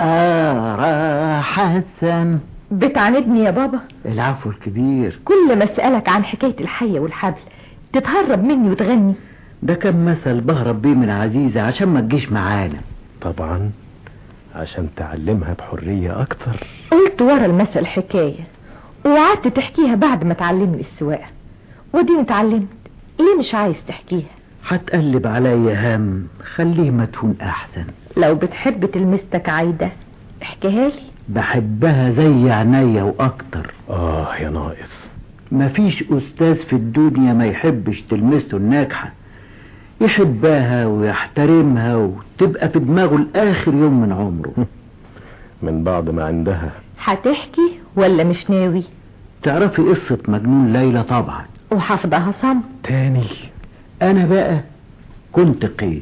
أرى حسن بتعاندني يا بابا العفو الكبير كل ما اسألك عن حكاية الحية والحبل تتهرب مني وتغني ده كان مثل بهرب بيه من عزيزة عشان ما تجيش معانا طبعا عشان تعلمها بحرية اكتر قلت ورا المثل حكاية وقعدت تحكيها بعد ما تعلمني السواقة وديني اتعلمت ليه مش عايز تحكيها هتقلب عليا هم خليه مدفون أحسن لو بتحب تلمستك عايدة احكيها لي بحبها زي عينيا وأكتر اه يا ناقص مفيش أستاذ في الدنيا ما يحبش تلمسه الناجحة يحبها ويحترمها وتبقى في دماغه لآخر يوم من عمره من بعد ما عندها هتحكي ولا مش ناوي تعرفي قصة مجنون ليلى طبعا وحافظها صم تاني أنا بقى كنت قيس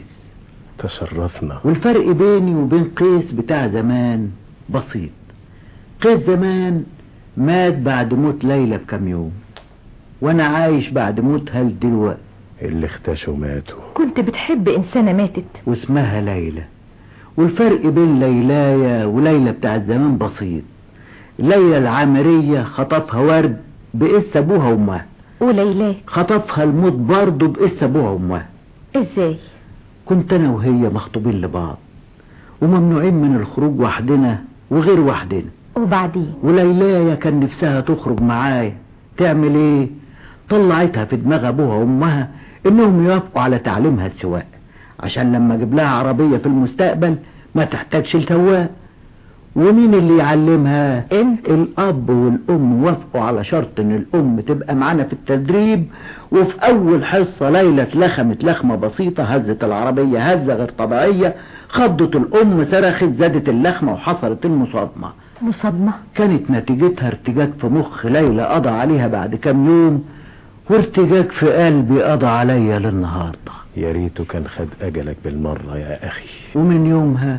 تشرفنا والفرق بيني وبين قيس بتاع زمان بسيط قيس زمان مات بعد موت ليلى بكام يوم وانا عايش بعد موتها لدلوقتي اللي اختشوا ماتوا كنت بتحب انسانة ماتت واسمها ليلى والفرق بين ليلايا وليلى بتاع زمان بسيط ليلى العامرية خطفها ورد بقس ابوها وامها وليلى خطفها الموت برضه بقس ابوها وامها ازاي كنت انا وهي مخطوبين لبعض وممنوعين من الخروج وحدنا وغير وحدنا وبعدين وليلايا كان نفسها تخرج معايا تعمل ايه طلعتها في دماغ ابوها وامها انهم يوافقوا على تعليمها السواقه عشان لما اجيب لها عربيه في المستقبل ما تحتاجش لسواق ومين اللي يعلمها انت الاب والام وافقوا على شرط ان الام تبقى معانا في التدريب وفي اول حصة ليلى اتلخمت لخمة بسيطة هزت العربية هزة غير طبيعية خضت الام صرخت زادت اللخمة وحصلت المصادمة مصادمة كانت نتيجتها ارتجاج في مخ ليلى قضى عليها بعد كام يوم وارتجاج في قلبي قضى عليا للنهارده يا ريته كان خد اجلك بالمرة يا اخي ومن يومها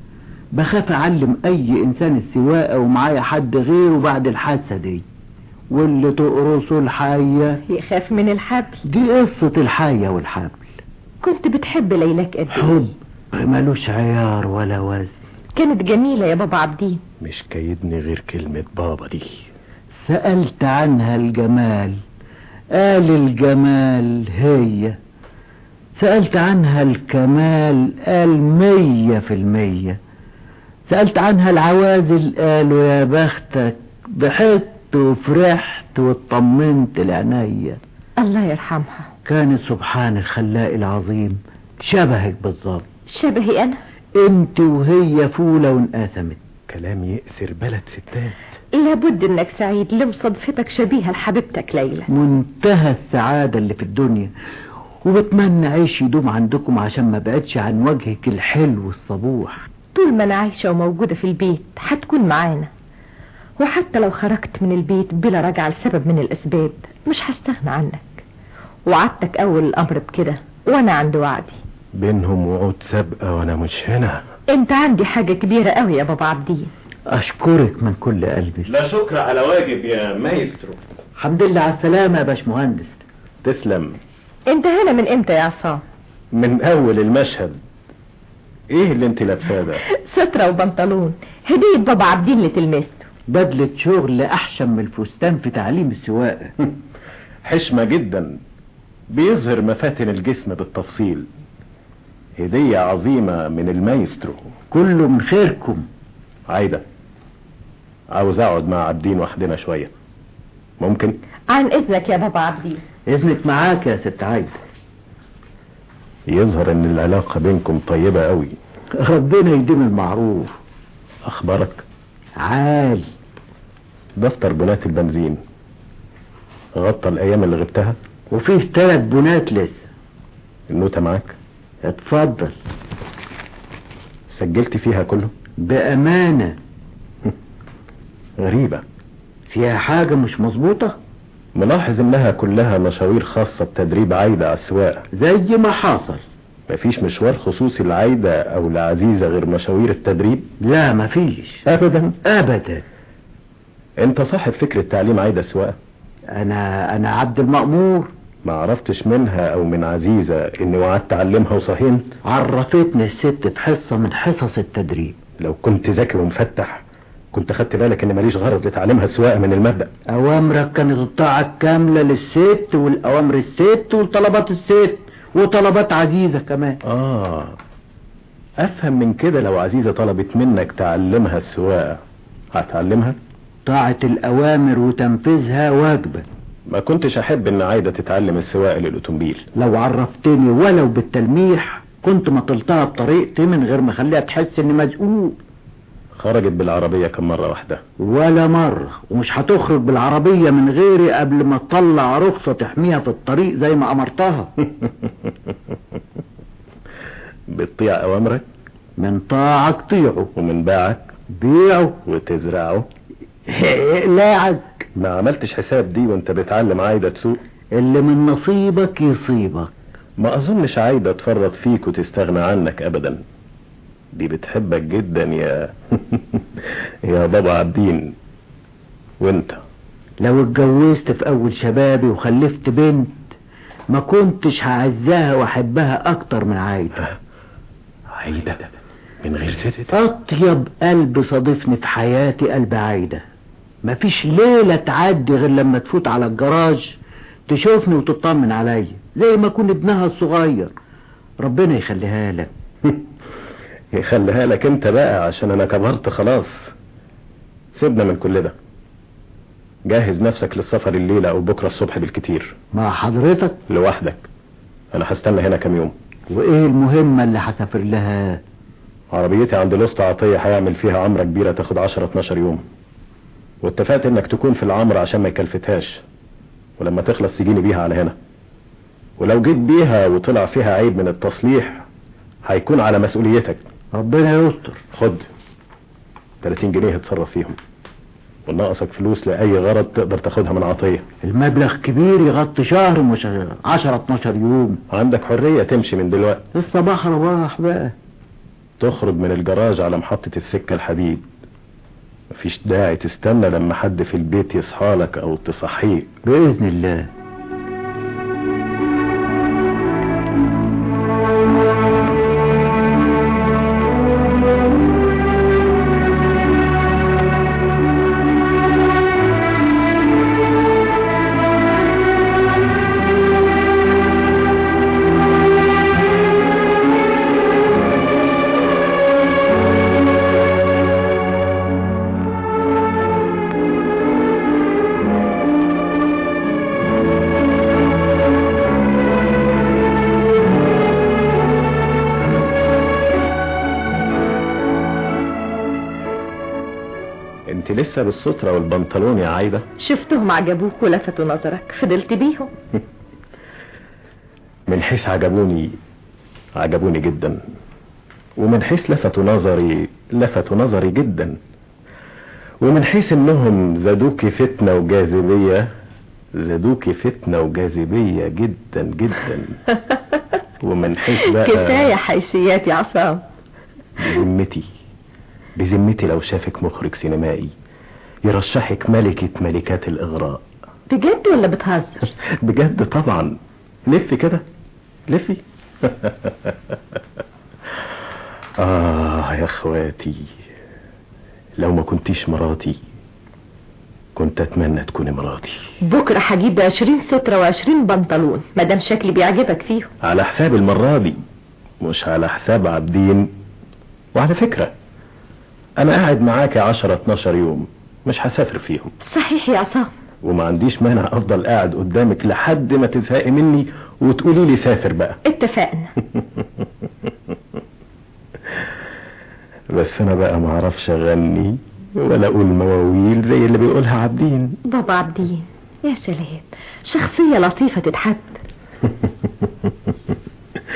بخاف اعلم اي انسان السواقة ومعايا حد غيره بعد الحادثة دي واللي تقرصه الحية يخاف من الحبل دي قصة الحية والحبل كنت بتحب ليلاك قد ايه حب ملوش عيار ولا وزن كانت جميلة يا بابا عبدين مش كايدني غير كلمة بابا دي سألت عنها الجمال قال الجمال هي سألت عنها الكمال قال مية في المية سألت عنها العوازل قالوا يا بختك ضحكت وفرحت واطمنت لعينيا الله يرحمها كانت سبحان الخلاق العظيم شبهك بالظبط شبهي انا انت وهي فولة وانقسمت كلام يأسر بلد ستات لابد انك سعيد لو صدفتك شبيهة لحبيبتك ليلى منتهى السعادة اللي في الدنيا وبتمنى عيش يدوم عندكم عشان ما بعدش عن وجهك الحلو الصبوح طول ما انا عايشة وموجودة في البيت هتكون معانا وحتى لو خرجت من البيت بلا رجعة لسبب من الاسباب مش هستغنى عنك وعدتك اول الامر بكده وانا عند وعدي بينهم وعود سابقة وانا مش هنا انت عندي حاجة كبيرة قوي يا بابا عبدين اشكرك من كل قلبي لا شكر على واجب يا مايسترو الحمد لله على السلامة يا باشمهندس تسلم انت هنا من امتى يا عصام من اول المشهد ايه اللي انت لابساه ده سترة وبنطلون هدية بابا عبدين لتلميذته بدلة شغل احسن من الفستان في تعليم السواقة حشمة جدا بيظهر مفاتن الجسم بالتفصيل هدية عظيمة من المايسترو كله من خيركم عايدة عاوز اقعد مع عابدين وحدنا شوية ممكن عن اذنك يا بابا عبدين اذنك معاك يا ست عايدة يظهر ان العلاقة بينكم طيبة قوي ربنا يديم المعروف اخبارك عال دفتر بنات البنزين غطى الايام اللي غبتها وفيه ثلاث بنات لسه النوتة معاك اتفضل سجلت فيها كله بأمانة غريبة فيها حاجة مش مظبوطة ملاحظ انها كلها مشاوير خاصة بتدريب عايدة على السواقة زي ما حصل مفيش مشوار خصوصي لعايدة او لعزيزة غير مشاوير التدريب لا مفيش ابدا ابدا انت صاحب فكرة تعليم عايدة السواقة انا انا عبد المأمور ما عرفتش منها او من عزيزة اني وعدت اعلمها وصهنت عرفتني الست في حصة من حصص التدريب لو كنت ذكي ومفتح كنت خدت بالك ان ماليش غرض لتعليمها السواقة من المبدأ اوامرك كانت الطاعة الكاملة للست والاوامر الست وطلبات الست وطلبات عزيزة كمان اه افهم من كده لو عزيزة طلبت منك تعلمها السواقة هتعلمها طاعة الاوامر وتنفيذها واجبة ما كنتش احب ان عايدة تتعلم السواقة للأوتومبيل لو عرفتني ولو بالتلميح كنت ما طلتها بطريقتي من غير ما اخليها تحس اني مزقوق خرجت بالعربية كم مرة واحدة ولا مرة ومش هتخرج بالعربية من غيري قبل ما تطلع رخصة تحميها في الطريق زي ما امرتها بتطيع اوامرك من طاعك طيعه ومن باعك بيعه وتزرعه لاعك ما عملتش حساب دي وانت بتعلم عايدة تسوق اللي من نصيبك يصيبك ما اظنش عايدة تفرط فيك وتستغنى عنك ابدا دي بتحبك جدا يا يا بابا عبدين وانت لو اتجوزت في اول شبابي وخلفت بنت ما كنتش هعزها واحبها اكتر من عايدة عايدة من غير ست اطيب قلب صادفني في حياتي قلب عايدة مفيش ليلة تعدي غير لما تفوت على الجراج تشوفني وتطمن عليا زي ما اكون ابنها الصغير ربنا يخليها لك يخليها لك انت بقى عشان انا كبرت خلاص سيبنا من كل ده جهز نفسك للسفر الليلة او بكرة الصبح بالكتير مع حضرتك لوحدك انا هستنى هنا كام يوم وايه المهمة اللي هسافر لها عربيتي عند الاسطى عطية هيعمل فيها عمرة كبيرة تاخد 10 12 يوم واتفقت انك تكون في العمرة عشان ما يكلفتهاش ولما تخلص تجيني بيها على هنا ولو جيت بيها وطلع فيها عيب من التصليح هيكون على مسؤوليتك ربنا يستر خد 30 جنيه اتصرف فيهم وناقصك فلوس لأي غرض تقدر تاخدها من عطية المبلغ كبير يغطي شهر مش 10 12 يوم عندك حرية تمشي من دلوقتي الصباح رواح بقى تخرج من الجراج على محطة السكة الحديد مفيش داعي تستنى لما حد في البيت يصحالك او تصحيه بإذن الله انت لسه بالسترة والبنطلون يا عايدة شفتهم عجبوك ولفتوا نظرك فضلت بيهم من حيث عجبوني عجبوني جدا ومن حيث لفتوا نظري لفتوا نظري جدا ومن حيث انهم زادوكي فتنة وجاذبية زادوكي فتنة وجاذبية جدا جدا ومن حيث بقى كفاية حيثيات يا عصام بذمتي بذمتي لو شافك مخرج سينمائي يرشحك ملكة ملكات الإغراء بجد ولا بتهزر بجد طبعا لفي كده لفي آه يا اخواتي لو ما كنتيش مراتي كنت اتمنى تكوني مراتي بكرة هجيب عشرين سترة وعشرين بنطلون مادام شكلي بيعجبك فيهم على حساب المرة دي مش على حساب عابدين وعلى فكرة انا قاعد معاك عشرة اتناشر يوم مش هسافر فيهم صحيح يا عصام وما عنديش مانع افضل قاعد قدامك لحد ما تزهقي مني وتقولي لي سافر بقى اتفقنا بس انا بقى ما اعرفش اغني ولا اقول مواويل زي اللي بيقولها عابدين بابا عبدين يا سلام شخصية لطيفة تتحب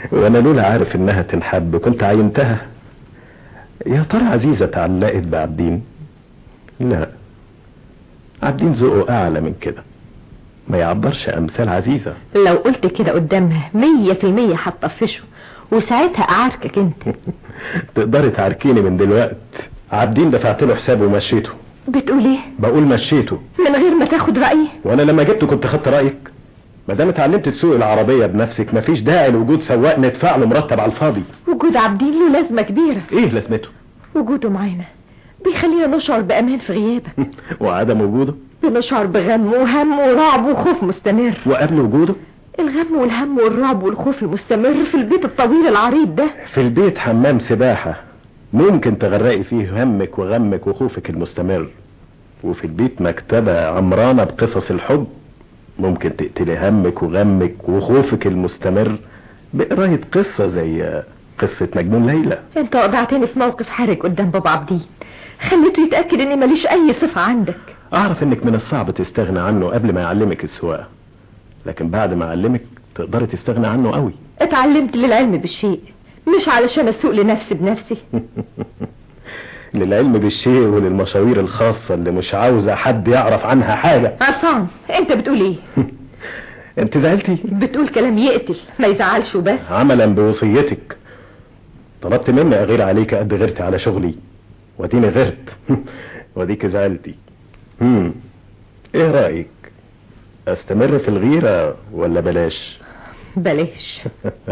وانا لولا عارف انها تنحب كنت عينتها يا ترى عزيزة اتعلقت بعبدين لا عبدين ذوقه اعلى من كده ما يعبرش امثال عزيزة لو قلت كده قدامها مية في المية هتطفشه وساعتها اعاركك انت تقدري تعاركيني من دلوقت عبدين دفعت له حسابه ومشيته بتقول ايه بقول مشيته من غير ما تاخد رأيي وانا لما جبته كنت خدت رايك ما دام اتعلمت تسوق العربيه بنفسك مفيش داعي لوجود سواق ندفع له مرتب على الفاضي وجود عابدين له لازمة كبيرة ايه لازمته وجوده معانا بيخلينا نشعر بأمان في غيابك وعدم وجوده بنشعر بغم وهم ورعب وخوف مستمر وقبل وجوده الغم والهم والرعب والخوف المستمر في البيت الطويل العريض ده في البيت حمام سباحة ممكن تغرقي فيه همك وغمك وخوفك المستمر وفي البيت مكتبة عمرانة بقصص الحب ممكن تقتلي همك وغمك وخوفك المستمر بقراية قصة زي قصة مجنون ليلى انت وضعتني في موقف حرج قدام بابا عبدين خليته يتأكد اني ماليش اي صفة عندك اعرف انك من الصعب تستغنى عنه قبل ما يعلمك السواقة لكن بعد ما علمك تقدري تستغنى عنه قوي اتعلمت للعلم بالشيء مش علشان اسوق لنفسي بنفسي للعلم بالشيء وللمشاوير الخاصة اللي مش عاوزة حد يعرف عنها حاجة عصام انت بتقول ايه انت زعلتي بتقول كلام يقتل ما يزعلش وبس عملا بوصيتك طلبت مني اغير عليك قد غيرتي على شغلي وديني غيرت وديك زعلتي هم. ايه رأيك استمر في الغيرة ولا بلاش بلاش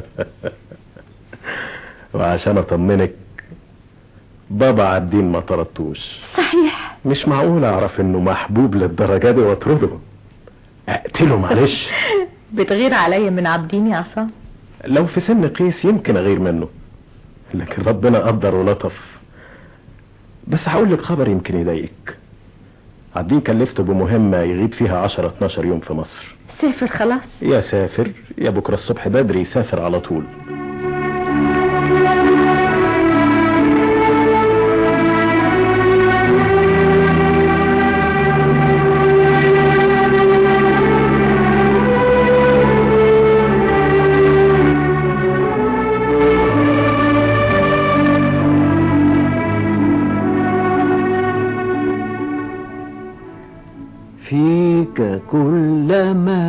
وعشان اطمنك بابا عابدين ما طردتوش صحيح مش معقول اعرف انه محبوب للدرجة دي واطرده اقتله معلش بتغير عليا من عابدين يا عصام لو في سن قيس يمكن اغير منه لكن ربنا قدر ولطف بس هقول لك خبر يمكن يضايقك عابدين كلفته بمهمة يغيب فيها 10 12 يوم في مصر سافر خلاص يا سافر يا بكرة الصبح بدري يسافر على طول فيك كلما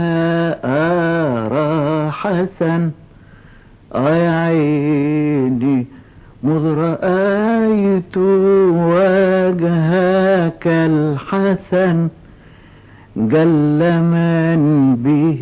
أرى حسن أي عيني مذ رأيت وجهك الحسن جل من به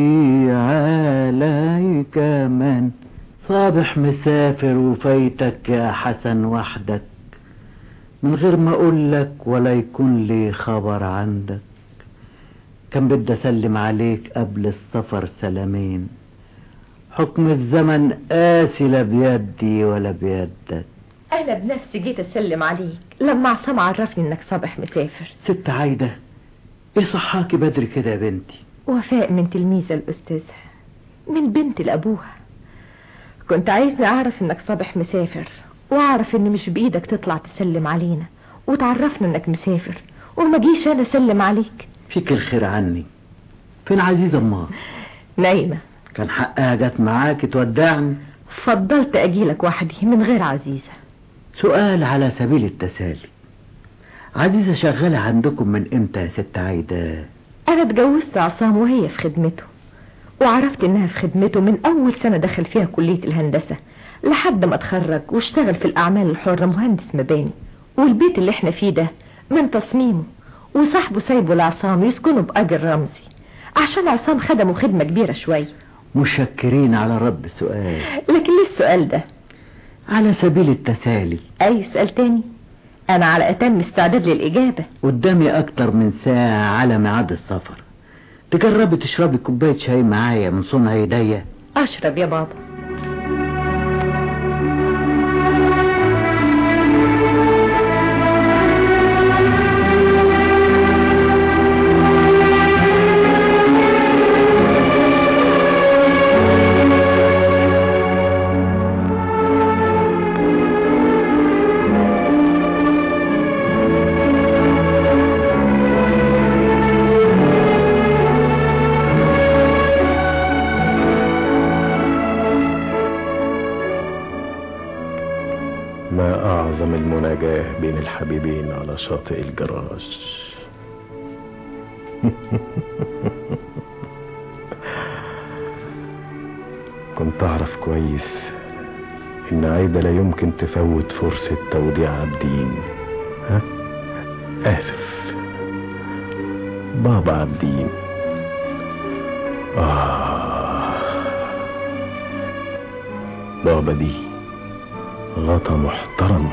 عليك من صابح مسافر وفايتك يا حسن وحدك من غير ما اقولك ولا يكون لي خبر عندك كان بدي اسلم عليك قبل السفر سلامين حكم الزمن قاسي لا بيدي ولا بيدك انا بنفسي جيت اسلم عليك لما عصام عرفني انك صبح مسافر ست عايدة ايه صحاكي بدري كده يا بنتي وفاء من تلميذة الأستاذة من بنت لأبوها كنت عايزني أعرف إنك صبح مسافر وأعرف إن مش بإيدك تطلع تسلم علينا وتعرفنا إنك مسافر وما جيش أنا أسلم عليك فيك الخير عني فين عزيزة امال نايمة كان حقها جت معاك تودعني فضلت أجيلك وحدي من غير عزيزة سؤال على سبيل التسالي عزيزة شغالة عندكم من امتى يا ست عايدة أنا اتجوزت عصام وهي في خدمته وعرفت إنها في خدمته من أول سنة دخل فيها كلية الهندسة لحد ما اتخرج واشتغل في الأعمال الحرة مهندس مباني والبيت اللي احنا فيه ده من تصميمه وصاحبه سايبه لعصام يسكنه بأجر رمزي عشان عصام خدمه خدمة كبيرة شوية مشكرين على رد سؤال لكن ليه السؤال ده على سبيل التسالي أي سؤال تاني أنا على أتم استعداد للإجابة قدامي أكتر من ساعة على ميعاد السفر تجربي تشربي كوباية شاي معايا من صنع ايديا أشرب يا بابا مناجاة بين الحبيبين على شاطئ الجراج كنت أعرف كويس إن عايدة لا يمكن تفوت فرصة توديع عابدين ها؟ آسف بابا عابدين آه بابا دي غطا محترم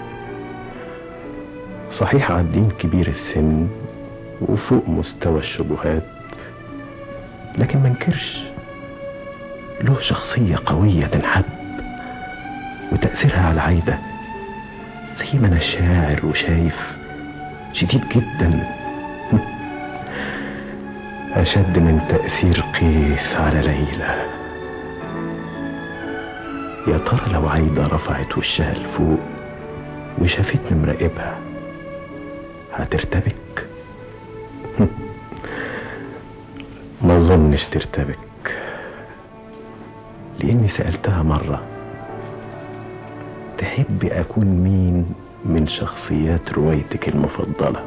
صحيح عابدين كبير السن وفوق مستوى الشبهات لكن منكرش له شخصية قوية تنحب وتأثيرها على عايدة زي ما أنا شاعر وشايف شديد جدا أشد من تأثير قيس على ليلى يا ترى لو عايدة رفعت وشها لفوق وشافتني مراقبها هترتبك ما اظنش ترتبك لاني سألتها مرة تحبي اكون مين من شخصيات روايتك المفضلة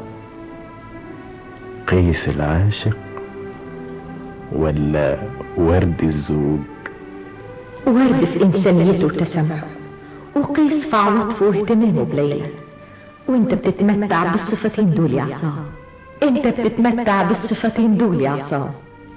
قيس العاشق ولا ورد الزوج ورد في إنسانيته وتسامحه وقيس في عواطفه واهتمامه بليلى وانت بتتمتع بالصفتين دول يا عصام انت بتتمتع بالصفتين دول يا عصام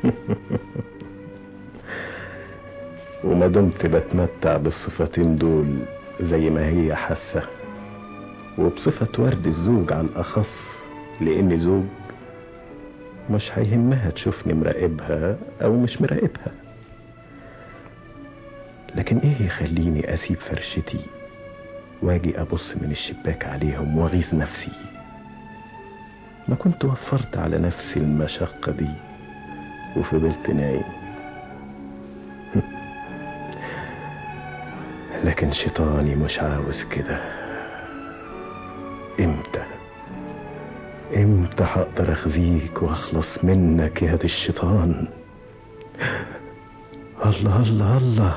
وما دمت بتمتع بالصفتين دول زي ما هي حاسة وبصفة ورد الزوج على الأخص لأني زوج مش هيهمها تشوفني مراقبها أو مش مراقبها لكن إيه يخليني أسيب فرشتي واجي أبص من الشباك عليهم وأغيظ نفسي ما كنت وفرت على نفسي المشقة دي وفضلت نايم لكن شيطاني مش عاوز كده امتى امتى هقدر اخزيك واخلص منك يا دي الشيطان الله الله الله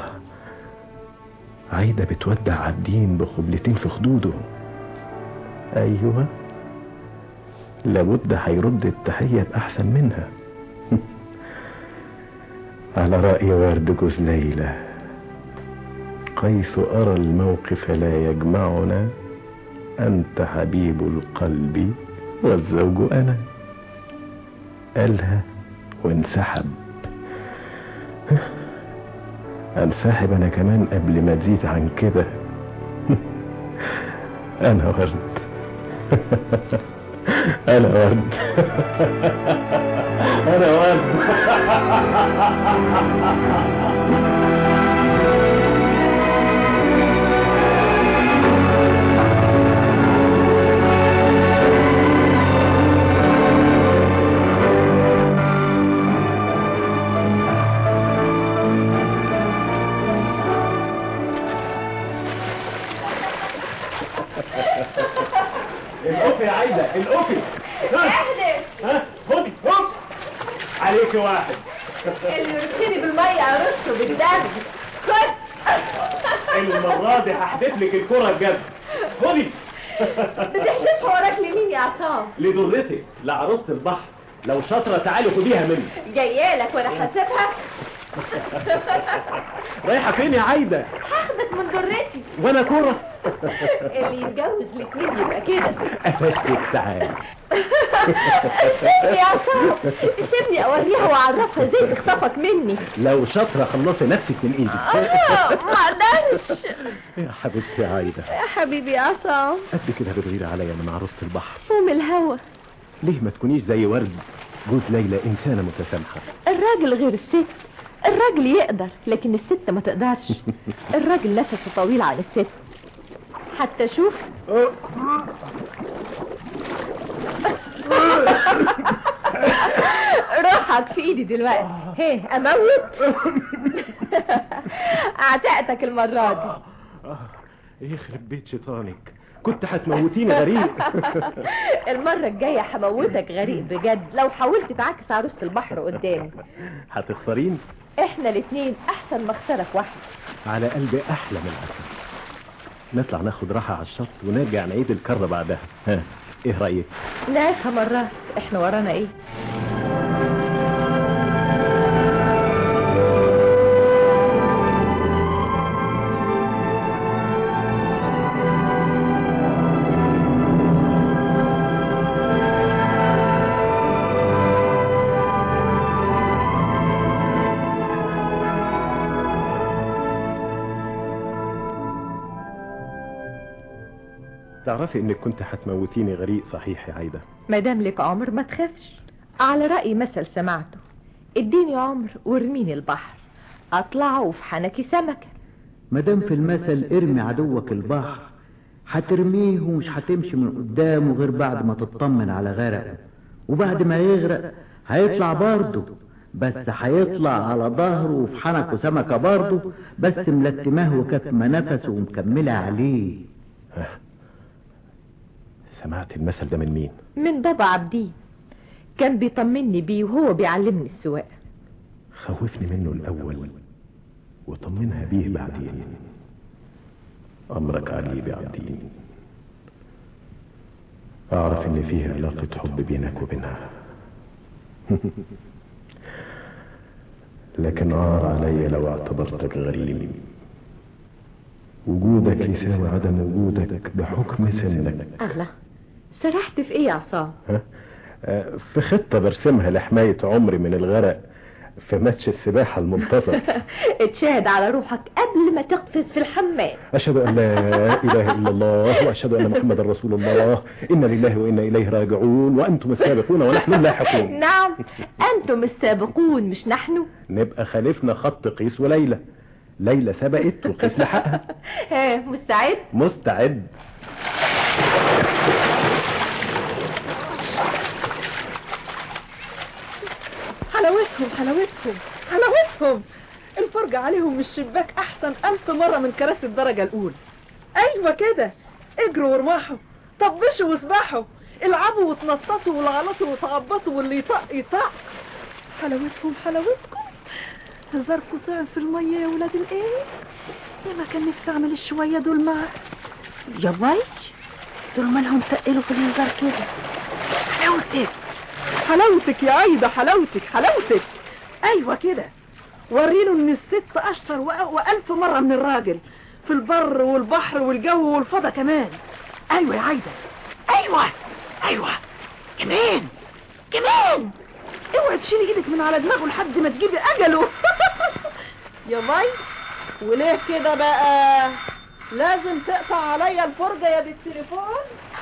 عايدة بتودع عابدين بخبلتين في خدوده ايوه لابد هيرد التحية بأحسن منها على رأي ورد جوز ليلى قيس أرى الموقف لا يجمعنا أنت حبيب القلب والزوج أنا قالها وانسحب انسحب أنا كمان قبل ما تزيد عن كده أنا ورد أنا ورد أنا ورد الأوفي يا عايدة الأوفي احلف ها خدي خد عليك واحد اللي يرسيني بالمية ارشه بالدم خد المرة دي هحدف لك الكرة بجد خدي بتحدفها وراك لمين يا عصام لضرتك لعروسة البحر لو شاطرة تعالي خديها مني جايالك وانا حاسبها رايحة فين يا عايدة هاخدك من ضرتي وانا كرة اللي يتجوز الاتنين يبقى كده قفشتك تعالي سيبني يا عصام سيبني اوريها واعرفها ازاي تخطفك مني لو شاطرة خلصي نفسك من ايدي اه ما اقدرش يا حبيبتي يا عايدة يا حبيبي يا عصام قد كده بتغير عليا من عروسة البحر قوم الهوى ليه ما تكونيش زي ورد جوز ليلى انسانة متسامحة الراجل غير الست الراجل يقدر لكن الست ما تقدرش الراجل نفسه طويل عن الست حتى شوف روحك في ايدي دلوقتي هي اموت اعتقتك المرة دي يخرب بيت شيطانك كنت هتموتيني غريب المرة الجاية هموتك غريق بجد لو حاولت تعكس عروسة البحر قدامي هتخسرين احنا الاتنين احسن ما اختارك واحد على قلبي احلى من العسل نطلع ناخد راحة على الشط ونرجع نعيد الكرة بعدها ها ايه رأيك نعيشها مرات احنا ورانا ايه تعرفي انك كنت هتموتيني غريق صحيح يا عايدة ما دام لك عمر ما تخافش على رأي مثل سمعته اديني عمر وارميني البحر اطلع وفي حنكي سمكة مادام في المثل ارمي عدوك البحر هترميه ومش هتمشي من قدامه غير بعد ما تطمن على غرقه وبعد ما يغرق هيطلع برضه بس هيطلع على ظهره وفي حنكه سمكة برضه بس ملتماه وكاتمة نفسه ومكملة عليه سمعت المثل ده من مين من بابا عبدين كان بيطمني بيه وهو بيعلمني السواقة خوفني منه الأول وطمنها بيه بعدين أمرك علي بعبدين أعرف إن فيه علاقة حب بينك وبينها لكن عار علي لو اعتبرتك غريم وجودك يساوي عدم وجودك بحكم سنك الله سرحت في ايه يا عصام ها؟ آه، في خطة برسمها لحماية عمري من الغرق في ماتش السباحة المنتظر اتشاهد على روحك قبل ما تقفز في الحمام أشهد أن لا إله إلا الله وأشهد أن محمد رسول الله إنا لله وإنا إليه راجعون وأنتم السابقون ونحن اللاحقون نعم انتم السابقون مش نحن نبقى خالفنا خط قيس وليلى ليلى سبقت وقيس لحقها ها مستعد مستعد حلاوتهم حلاوتهم حلاوتهم الفرجة عليهم من الشباك أحسن ألف مرة من كراسي الدرجة الأولى أيوة كده اجروا وارمحوا طبشوا واسبحوا العبوا وتنططوا والغلطوا وتعبطوا واللي يطق يطق حلاوتهم حلاوتكم هزاركم طعم في المية يا ولاد الايه يا ما كان نفسي اعمل الشوية دول مع يا باي دول مالهم تقلوا في الهزار كده حلاوتك حلاوتك يا عايدة حلاوتك حلاوتك ايوه كده وريله ان الست اشطر وأ- والف مرة من الراجل في البر والبحر والجو والفضا كمان ايوه يا عايدة ايوه ايوه كمان كمان اوعي تشيلي ايدك من على دماغه لحد ما تجيبي اجله يا باي وليه كده بقى لازم تقطع عليا الفرجة يا بالتليفون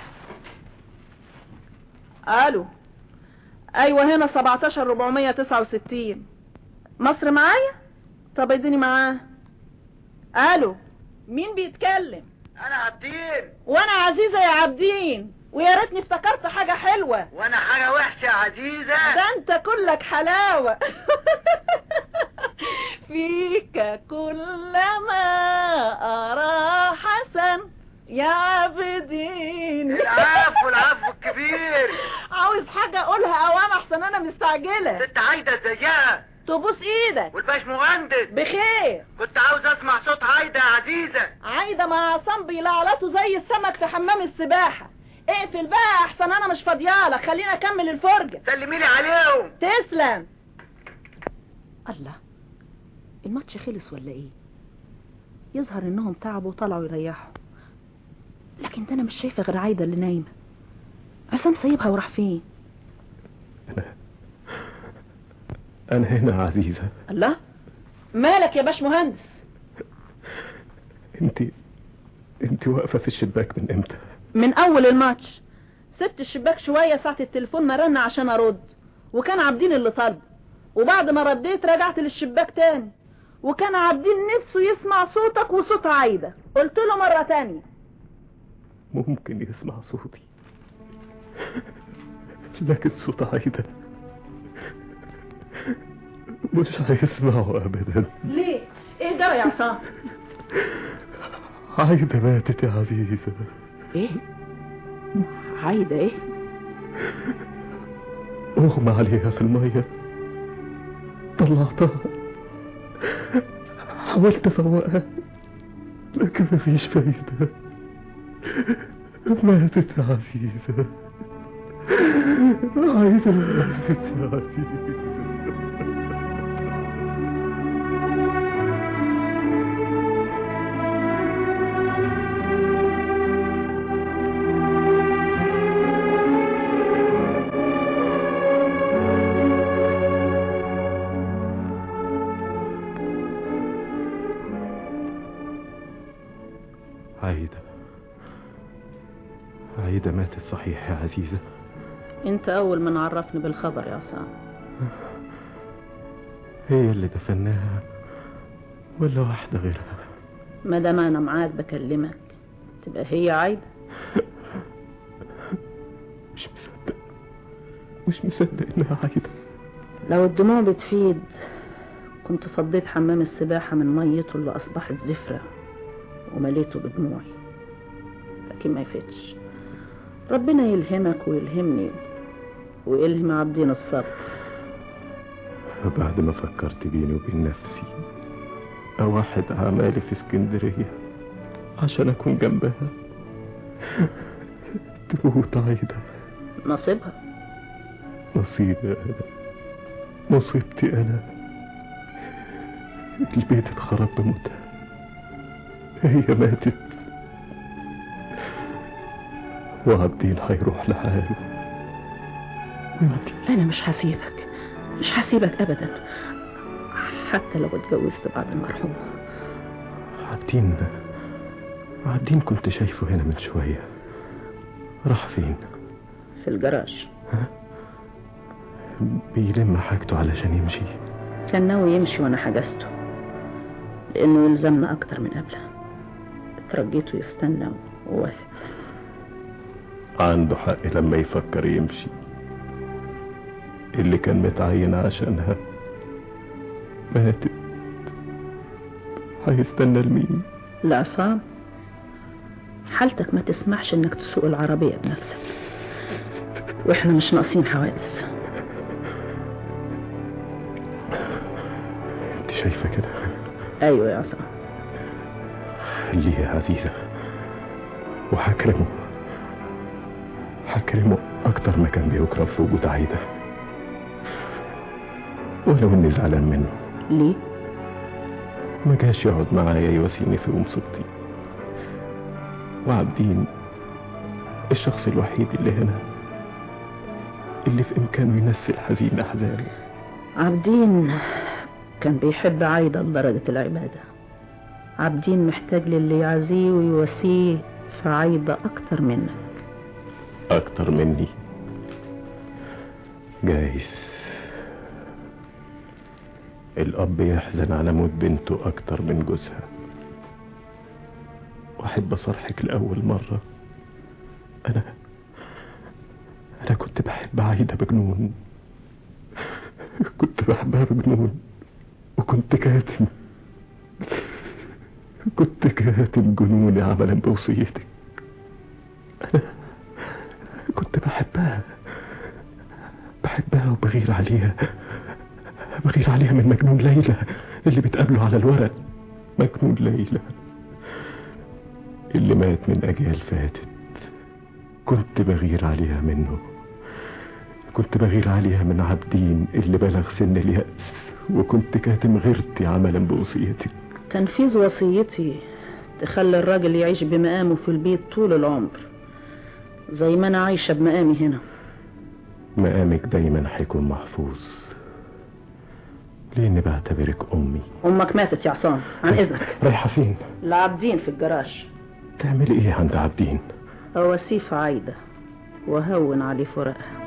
الو ايوه هنا 17469 مصر معايا طب اديني معاه الو مين بيتكلم انا عبدين وانا عزيزة يا عابدين ويا ريتني افتكرت حاجة حلوة وانا حاجة وحشة يا عزيزة ده انت كلك حلاوة فيك كلما أرى حسن يا عابدين العفو العفو الكبير عاوز حاجة أقولها أوام أحسن أنا مستعجلة ست عايدة زيها تبوس إيدك والباش مهندس بخير كنت عاوز اسمع صوت عايدة يا عزيزة عايدة مع عصام بيلعلطوا زي السمك في حمام السباحة اقفل بقى أحسن أنا مش فاضيالك خلينا أكمل الفرجة سلميلي عليهم تسلم الله الماتش خلص ولا ايه يظهر انهم تعبوا وطلعوا يريحوا لكن ده انا مش شايفه غير عايده اللي نايمه عصام سايبها وراح فين أنا هنا عزيزة الله مالك يا باش مهندس أنت أنت واقفة في الشباك من إمتى من اول الماتش سبت الشباك شويه ساعه التليفون ما رن عشان ارد وكان عابدين اللي طالبه وبعد ما رديت رجعت للشباك تاني وكان عابدين نفسه يسمع صوتك وصوت عايده قلت له مره تانية ممكن يسمع صوتي لكن صوت عايدة مش هيسمعه أبدا ليه ايه جرى يا عصام عايدة ماتت يا عزيزة ايه عايده ايه أغمى عليها في المية طلعتها حاولت أفوقها لكن مفيش فايدة ماتت يا عزيزة عايدة ماتت يا عزيزة عايدة عايدة ماتت صحيح يا عزيزة انت اول من عرفني بالخبر يا عصام هي اللي دفناها ولا واحدة غيرها ما دام انا معاك بكلمك تبقى هي عايدة مش مصدق مش مصدق انها عايدة لو الدموع بتفيد كنت فضيت حمام السباحة من ميته اللي أصبحت زفرة ومليته بدموعي لكن ما يفيدش ربنا يلهمك ويلهمني ويلهم عبدين الصبر بعد ما فكرت بيني وبين نفسي أوحد أعمالي في اسكندرية عشان أكون جنبها تموت عايدة نصيبها نصيبي أنا مصيبتي أنا البيت اتخرب بموتها هي ماتت وعبدين هيروح لحاله وانتي أنا مش هسيبك مش هسيبك أبدا حتى لو اتجوزت بعد المرحوم عبدين عبدين كنت شايفه هنا من شوية راح فين في الجراج بيلم حاجته علشان يمشي كان ناوي يمشي وأنا حجزته لأنه يلزمنا أكتر من قبله اترجيته يستنى ووافق عنده حق لما يفكر يمشي اللي كان متعين عشانها ماتت هيستنى لمين لا عصام حالتك ما تسمحش انك تسوق العربية بنفسك واحنا مش ناقصين حوادث انت شايفة كده ايوه يا عصام ليه يا عزيزة وهكرمه هكرمه أكتر ما كان بيكره في وجود عايدة ولو إني زعلان منه ليه ما جاش يقعد معايا يواسيني في مصيبتي وعبدين الشخص الوحيد اللي هنا اللي في إمكانه ينسي الحزين أحزانه عابدين كان بيحب عايدة لدرجة العبادة عابدين محتاج للي يعزيه ويواسيه في عايدة أكتر منك أكتر مني جايز الأب يحزن على موت بنته أكتر من جوزها وأحب أصرحك لأول مرة أنا أنا كنت بحب عايدة بجنون كنت بحبها بجنون وكنت كاتم كنت كاتم جنوني عملا بوصيتك أنا كنت بحبها بحبها وبغير عليها بغير عليها من مجنون ليلى اللي بتقابله على الورق مجنون ليلى اللي مات من أجيال فاتت كنت بغير عليها منه كنت بغير عليها من عبدين اللي بلغ سن اليأس وكنت كاتم غيرتي عملا بوصيتك تنفيذ وصيتي تخلي الراجل يعيش بمقامه في البيت طول العمر زي ما أنا عايشة بمقامي هنا مقامك دايما هيكون محفوظ لاني بعتبرك امي أمك ماتت يا عصام عن إذنك رايحه فين لعابدين في الجراج تعملي ايه عند عابدين أواسيه في عايدة وهون عليه فراقها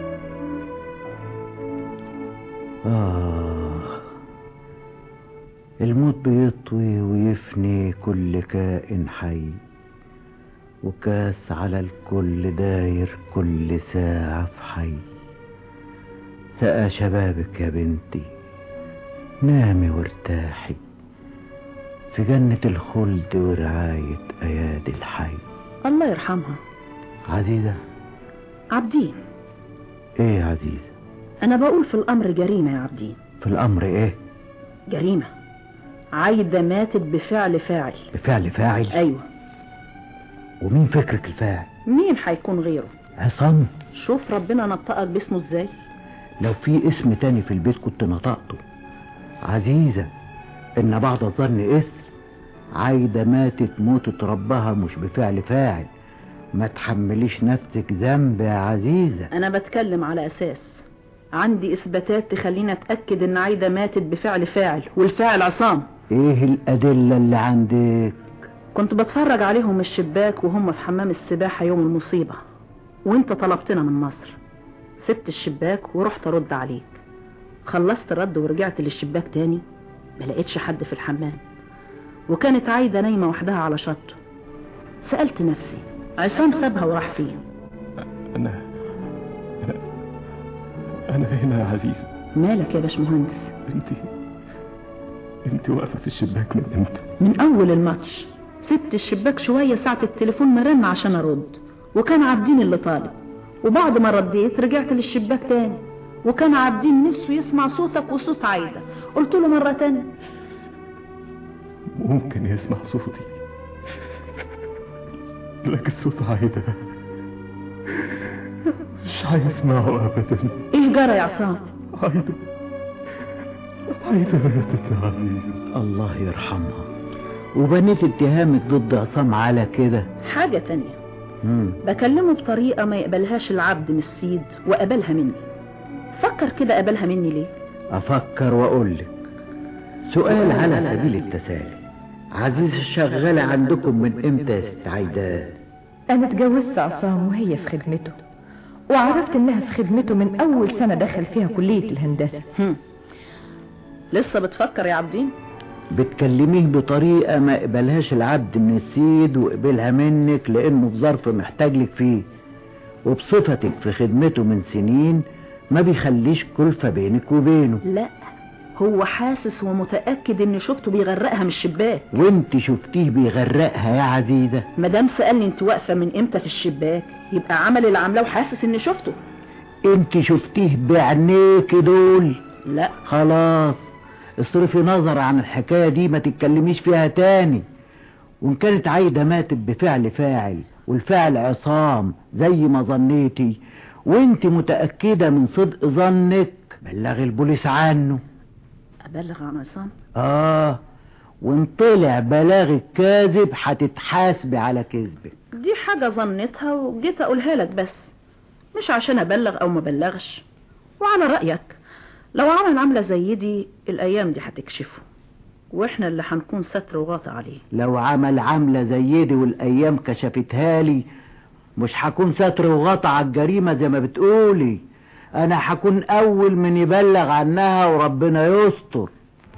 آه الموت بيطوي ويفني كل كائن حي وكاس على الكل داير كل ساعة في حي سقى شبابك يا بنتي نامي وارتاحي في جنة الخلد ورعاية أيادي الحي الله يرحمها عزيزة عبدين ايه يا عزيزة انا بقول في الامر جريمة يا عبدين في الأمر ايه جريمة عايدة ماتت بفعل فاعل بفعل فاعل ايوه ومين فكرك الفاعل مين هيكون غيره عصام شوف ربنا نطقك باسمه ازاي لو في اسم تاني في البيت كنت نطقته عزيزة ان بعض الظن اسم عايدة ماتت موتة ربها مش بفعل فاعل ما تحمليش نفسك ذنب يا عزيزة انا بتكلم على اساس عندي اثباتات تخليني اتاكد ان عايدة ماتت بفعل فاعل والفاعل عصام ايه الادلة اللي عندك كنت بتفرج عليهم من الشباك وهم في حمام السباحة يوم المصيبة وانت طلبتنا من مصر سبت الشباك ورحت ارد عليك خلصت رد ورجعت للشباك تاني ما لقيتش حد في الحمام وكانت عايدة نايمة وحدها على شط سألت نفسي عصام سابها وراح فين أنا أنا أنا هنا يا عزيزة مالك يا باشمهندس أنت أنت واقفة في الشباك من إمتى؟ من اول الماتش سبت الشباك شوية ساعة التليفون ما رن عشان ارد وكان عابدين اللي طالب وبعد ما رديت رجعت للشباك تاني وكان عابدين نفسه يسمع صوتك وصوت عايدة قلت له مرة تانية ممكن يسمع صوتي لكن صوت عايدة مش هيسمعه أبدا ايه جرى يا عصام عايدة عايدة ماتت يا عزيزة الله يرحمها وبنيت اتهامك ضد عصام على كده حاجة تانية مم. بكلمه بطريقة ما يقبلهاش العبد من السيد وقبلها مني فكر كده قبلها مني ليه افكر واقولك سؤال على سبيل التسالي عزيز الشغالة عندكم من امتى يا ست عايدة انا اتجوزت عصام وهي في خدمته وعرفت انها في خدمته من اول سنة دخل فيها كلية الهندسة هم. لسه بتفكر يا عبدين بتكلميه بطريقة ما يقبلهاش العبد من السيد وقبلها منك لانه في ظرف محتاج لك فيه وبصفتك في خدمته من سنين ما بيخليش كلفة بينك وبينه لا هو حاسس ومتأكد ان شفته بيغرقها من الشباك وانت شفتيه بيغرقها يا عزيزة مدام سألني انت واقفة من امتى في الشباك يبقى عمل اللي عاملاه وحاسس اني شفته انت شفتيه بعينيك دول لا خلاص اصرفي نظر عن الحكاية دي ما تتكلميش فيها تاني وان كانت عايدة ماتت بفعل فاعل والفعل عصام زي ما ظنيتي وانت متأكدة من صدق ظنك بلغي البوليس عنه ابلغ عن عصام اه وان طلع بلاغك كاذب هتتحاسبي على كذبك دي حاجة ظنتها وجيت اقولها لك بس مش عشان ابلغ او ما بلغش وعلى رأيك لو عمل عاملة زي دي الايام دي هتكشفه واحنا اللي هنكون ستر وغاطى عليه لو عمل عاملة زي دي والايام كشفتها لي مش هكون ستر وغطى على الجريمة زي ما بتقولي انا هكون اول من يبلغ عنها وربنا يستر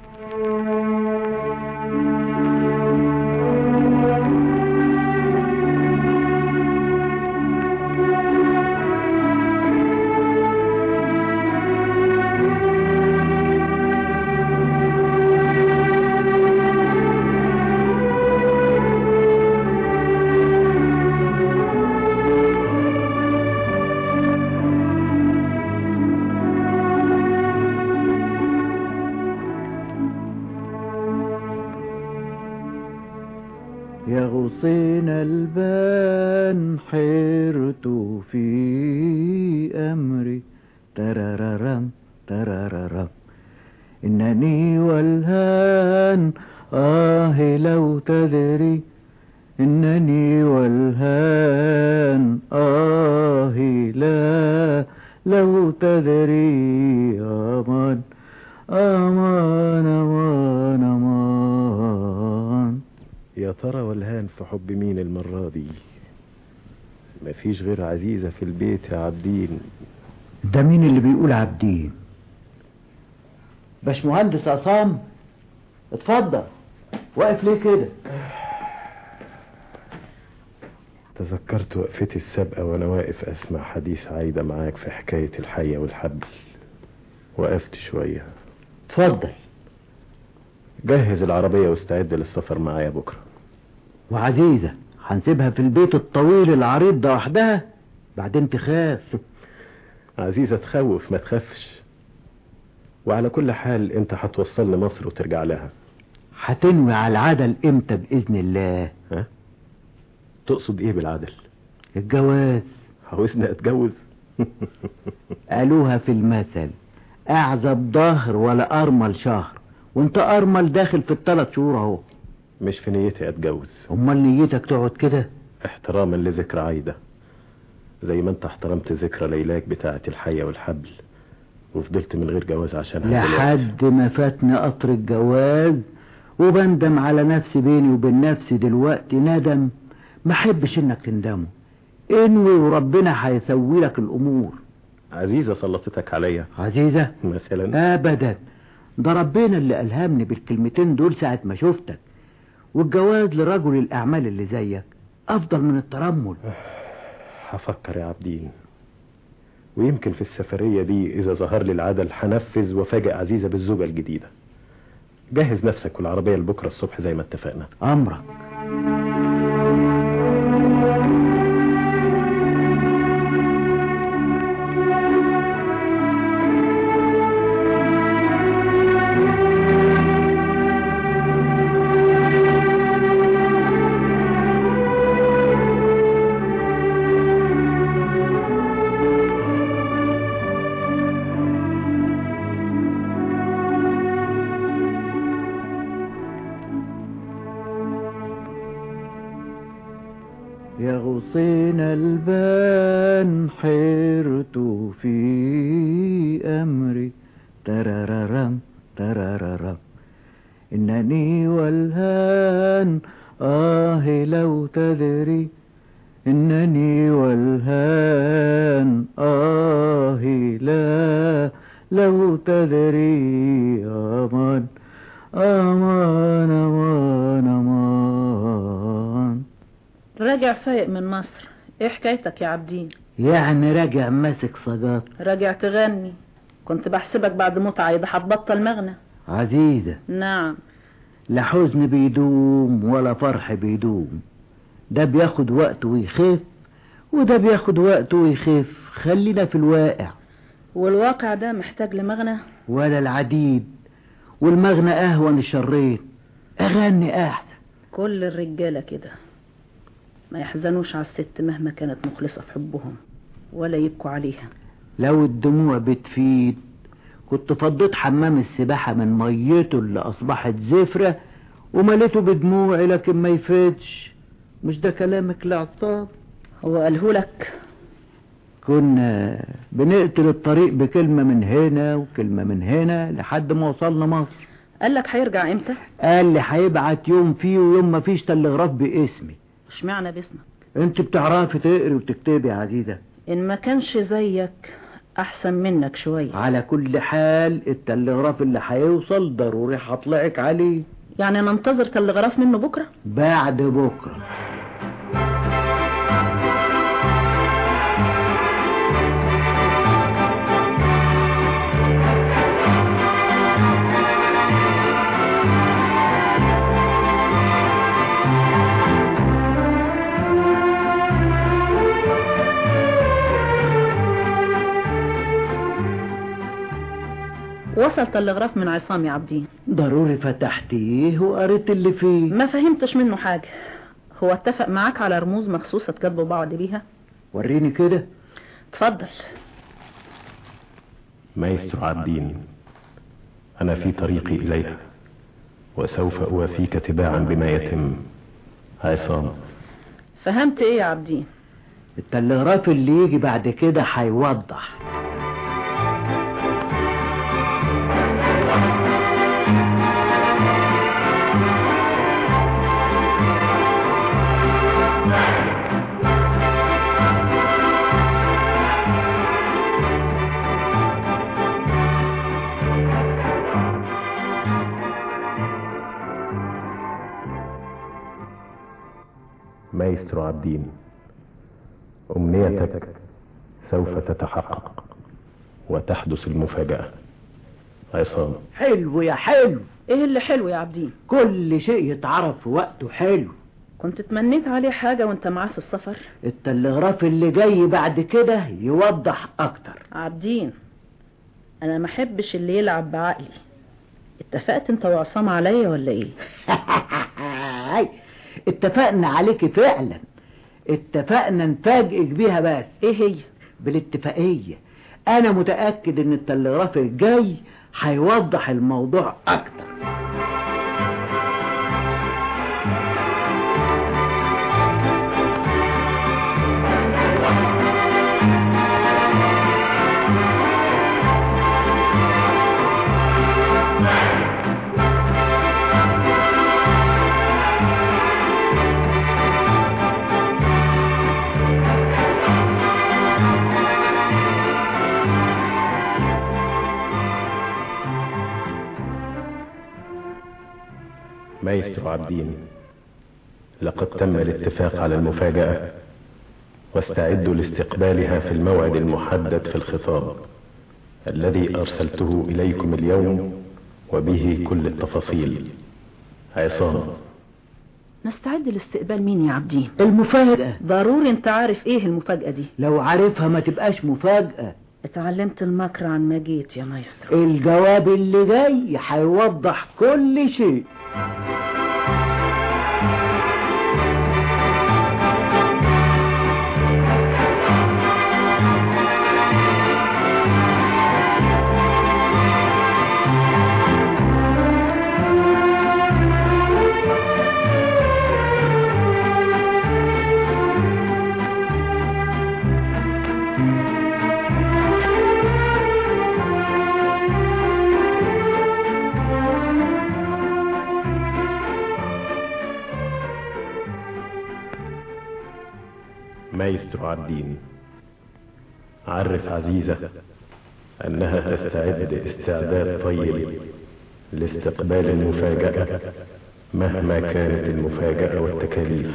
يا غصين البان حرت في أمري تراررم تراررم إنني والهان آه لو تدري إنني والهان آه لا لو تدري أمان أمان أمان أمان يا ترى والهان في حب مين المرة دي مفيش غير عزيزة في البيت يا عبدين ده مين اللي بيقول عبدين باشمهندس عصام اتفضل واقف ليه كده تذكرت وقفتي السابقة وانا واقف اسمع حديث عايدة معاك في حكاية الحية والحبل وقفت شوية اتفضل جهز العربية واستعد للسفر معايا بكرة وعزيزة هنسيبها في البيت الطويل العريض ده وحدها بعدين تخاف عزيزة تخوف ما تخافش وعلى كل حال انت هتوصلني مصر وترجع لها هتنوي على العدل امتى بإذن الله ها تقصد ايه بالعدل الجواز عاوزني اتجوز قالوها في المثل اعزب ظهر ولا ارمل شهر وانت ارمل داخل في الثلاث شهور اهو مش في نيتي اتجوز امال نيتك تقعد كده احتراما لذكرى عايدة زي ما انت احترمت ذكرى ليلاك بتاعة الحية والحبل وفضلت من غير جواز عشانها دلوقتي. لحد ما فاتني قطر الجواز وبندم على نفسي بيني وبين نفسي دلوقتي ندم ما احبش انك تندمه انوي وربنا هيسوي لك الامور عزيزة سلطتك عليا عزيزة مثلا ابدا ده ربنا اللي الهمني بالكلمتين دول ساعة ما شفتك والجواز لرجل الاعمال اللي زيك افضل من الترمل هفكر يا عبدين ويمكن في السفرية دي إذا ظهر لي العدل هنفذ وفاجئ عزيزة بالزوجة الجديدة جهز نفسك والعربية لبكرة الصبح زي ما اتفقنا امرك يا غصين البان حرت في أمري تراررم تراررم إنني والهان آه لو تدري إنني والهان آه لا لو تدري أمان أمان أمان أمان راجع فايق من مصر ايه حكايتك يا عبدين يعني راجع ماسك صداق راجع تغني كنت بحسبك بعد موت عايدة هتبطل مغنى عزيزة نعم لا حزن بيدوم ولا فرح بيدوم ده بياخد وقت ويخف وده بياخد وقت ويخف خلينا في الواقع والواقع ده محتاج لمغنى ولا العديد والمغنى اهون الشرين اغني احسن كل الرجالة كده ما يحزنوش على الست مهما كانت مخلصة في حبهم ولا يبكوا عليها لو الدموع بتفيد كنت فضيت حمام السباحة من ميته اللي أصبحت زفرة ومليته بدموعي لكن ما يفيدش مش ده كلامك لعطاب هو قالهولك كنا بنقتل الطريق بكلمة من هنا وكلمة من هنا لحد ما وصلنا مصر قالك هيرجع امتى قال لي هيبعت يوم فيه ويوم ما فيش تلغراف باسمي اشمعنى باسمك انت بتعرفي تقري وتكتبي يا عزيزة ان ما كانش زيك احسن منك شوية على كل حال التلغراف اللي هيوصل ضروري هطلعك عليه يعني ننتظر تلغراف منه بكرة بعد بكرة وصل تلغراف من عصام يا عبدين ضروري فتحتيه وقريت اللي فيه ما فهمتش منه حاجة هو اتفق معاك على رموز مخصوصة تكاتبوا بعض بيها وريني كده اتفضل مايسترو عبدين أنا في طريقي إليها وسوف أوافيك تباعا بما يتم عصام فهمت ايه يا عبدين التلغراف اللي يجي بعد كده هيوضح مايسترو عبدين أمنيتك سوف تتحقق وتحدث المفاجأة عصام حلو يا حلو ايه اللي حلو يا عبدين كل شيء يتعرف في وقته حلو كنت تمنيت عليه حاجة وانت معاه في السفر التلغراف اللي جاي بعد كده يوضح اكتر عبدين انا ما احبش اللي يلعب بعقلي اتفقت انت وعصام عليا ولا ايه اتفقنا عليكي فعلا اتفقنا نفاجئك بيها بس ايه هي بالاتفاقية انا متأكد ان التلغراف الجاي هيوضح الموضوع اكتر مايسترو عبدين لقد تم الاتفاق على المفاجأة واستعدوا لاستقبالها في الموعد المحدد في الخطاب الذي أرسلته إليكم اليوم وبه كل التفاصيل عصام نستعد لاستقبال مين يا عبدين المفاجأة ضروري انت عارف ايه المفاجأة دي لو عارفها ما تبقاش مفاجأة اتعلمت المكر عن ما جيت يا مايسترو الجواب اللي جاي هيوضح كل شيء مايسترو عبدين عرف عزيزة أنها تستعد استعداد طيب لاستقبال المفاجأة مهما كانت المفاجأة والتكاليف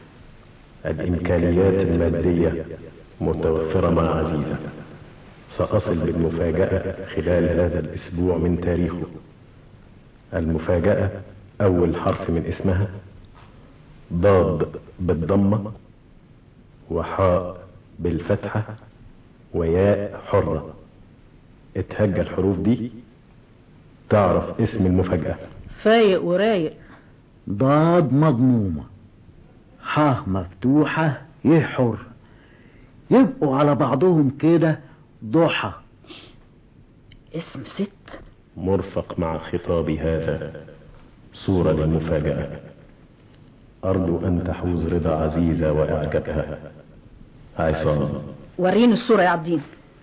الإمكانيات المادية متوفرة مع عزيزة سأصل بالمفاجأة خلال هذا الأسبوع من تاريخه المفاجأة أول حرف من اسمها ضاد بالضمة وحاء بالفتحة وياء حرة اتهجى الحروف دي تعرف اسم المفاجأة فايق ورايق ضاد مضمومة ح مفتوحة ي حر يبقوا على بعضهم كده ضحى اسم ست مرفق مع خطابي هذا صورة للمفاجأة أرجو أن تحوز رضا عزيزة وإعجابها عصام وريني الصورة يا عبدين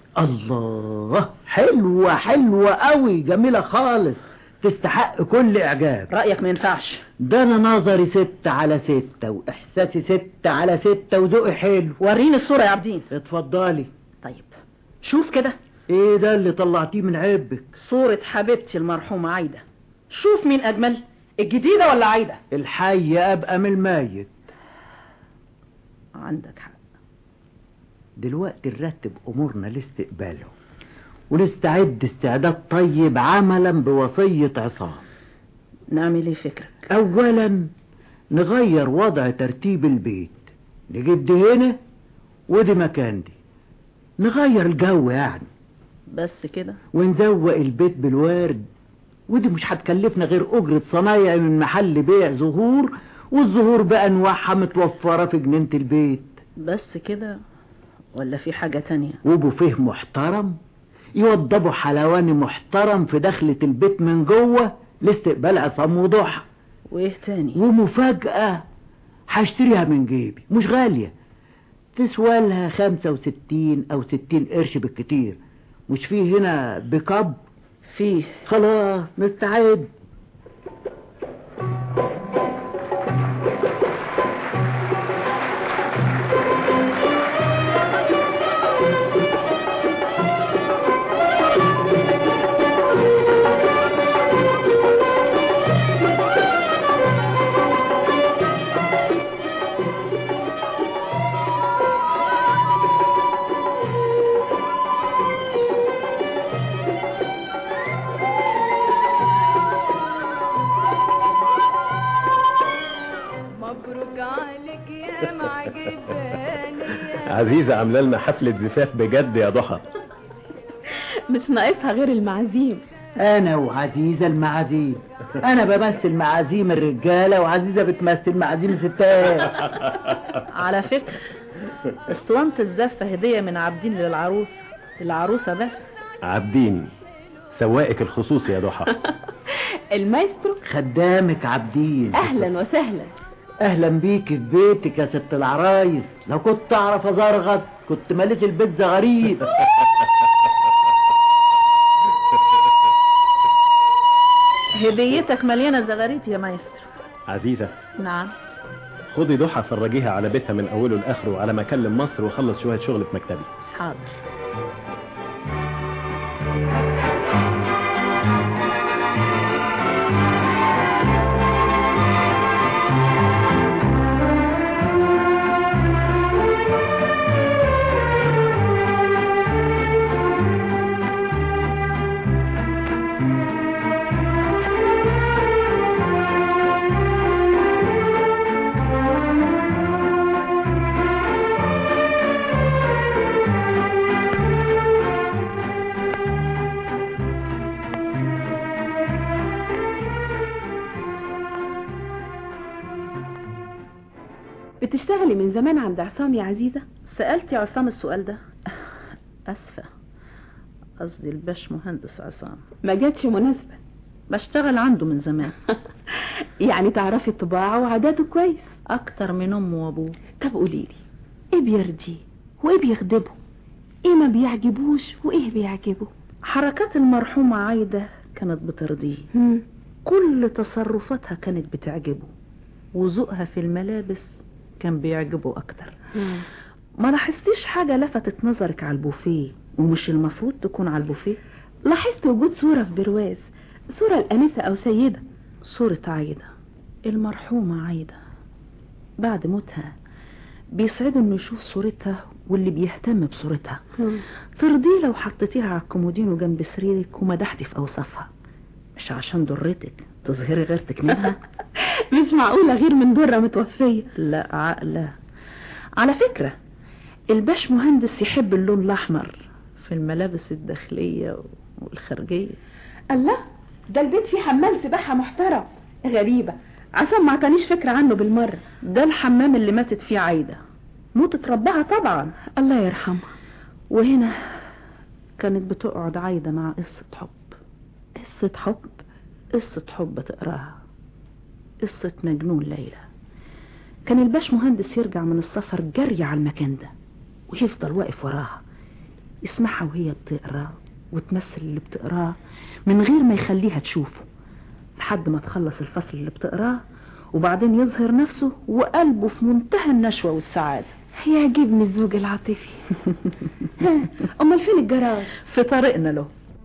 الله حلوة حلوة قوي جميلة خالص تستحق كل إعجاب رأيك ما ينفعش ده أنا نظري ستة على ستة وإحساسي ستة على ستة وذوقي حلو وريني الصورة يا عبدين اتفضلي طيب شوف كده ايه ده اللي طلعتيه من عبك صورة حبيبتي المرحومة عايدة شوف مين أجمل الجديدة ولا عايدة الحي أبقى من الميت عندك حق دلوقتي نرتب أمورنا لاستقباله ونستعد استعداد طيب عملا بوصية عصام نعمل ايه فكرك أولا نغير وضع ترتيب البيت نجيب دي هنا ودي مكان دي نغير الجو يعني بس كده ونزوق البيت بالورد ودي مش هتكلفنا غير أجرة صنايع من محل بيع زهور والزهور بأنواعها متوفرة في جنينة البيت بس كده ولا في حاجة تانية وبوفيه محترم يوضبوا حلواني محترم في دخلة البيت من جوه لاستقبال عصام وضحى وايه تاني ومفاجأة هشتريها من جيبي مش غالية تسوى لها خمسة وستين أو ستين قرش بالكتير مش فيه هنا بكب فيه خلاص نستعد عزيزة عاملة لنا حفلة زفاف بجد يا ضحى مش ناقصها غير المعازيم انا وعزيزة المعازيم انا بمثل معازيم الرجالة وعزيزة بتمثل معازيم الستات على فكرة اسطوانة الزفة هدية من عابدين للعروسة العروسة بس عابدين سواقك الخصوصي يا ضحى المايسترو خدامك عبدين اهلا وسهلا اهلا بيك في بيتك يا ست العرايس لو كنت اعرف ازرغط كنت مليت البيت زغاريد هديتك مليانة زغاريت يا مايسترو عزيزة نعم خدي ضحى فرجيها على بيتها من اوله لاخره على ما اكلم مصر واخلص شوية شغل في مكتبي حاضر بتشتغلي من زمان عند عصام يا عزيزة سألت يا عصام السؤال ده أسفة قصدي الباش مهندس عصام ما جاتش مناسبة بشتغل عنده من زمان يعني تعرفي طباعه وعاداته كويس أكتر من أمه وأبوه طب قوليلي ايه بيرضيه وايه بيغضبه ايه ما بيعجبوش وايه بيعجبه حركات المرحومة عايدة كانت بترضيه مم. كل تصرفاتها كانت بتعجبه وذوقها في الملابس كان بيعجبه أكتر ما لاحظتيش حاجة لفتت نظرك على البوفيه ومش المفروض تكون على البوفيه لاحظت وجود صورة في برواز صورة الأنسة أو سيدة صورة عايدة المرحومة عايدة بعد موتها بيسعده انه يشوف صورتها واللي بيهتم بصورتها ترضيه لو حطيتيها على الكومودينو جنب سريرك ومدحتي في اوصافها مش عشان ضرتك تظهري غيرتك منها مش معقولة غير من درة متوفية لا عقلة على فكرة الباش مهندس يحب اللون الأحمر في الملابس الداخلية والخارجية الله ده البيت فيه حمام سباحة محترم غريبة عشان ما عطانيش فكرة عنه بالمرة ده الحمام اللي ماتت فيه عايدة موتة ربها طبعا الله يرحمها وهنا كانت بتقعد عايدة مع قصة حب قصة حب قصة حب تقراها قصة مجنون ليلى كان الباش مهندس يرجع من السفر جري على المكان ده ويفضل واقف وراها يسمعها وهي بتقرا وتمثل اللي بتقراه من غير ما يخليها تشوفه لحد ما تخلص الفصل اللي بتقراه وبعدين يظهر نفسه وقلبه في منتهى النشوة والسعادة يعجبني الزوج العاطفي امال فين الجراج في طريقنا له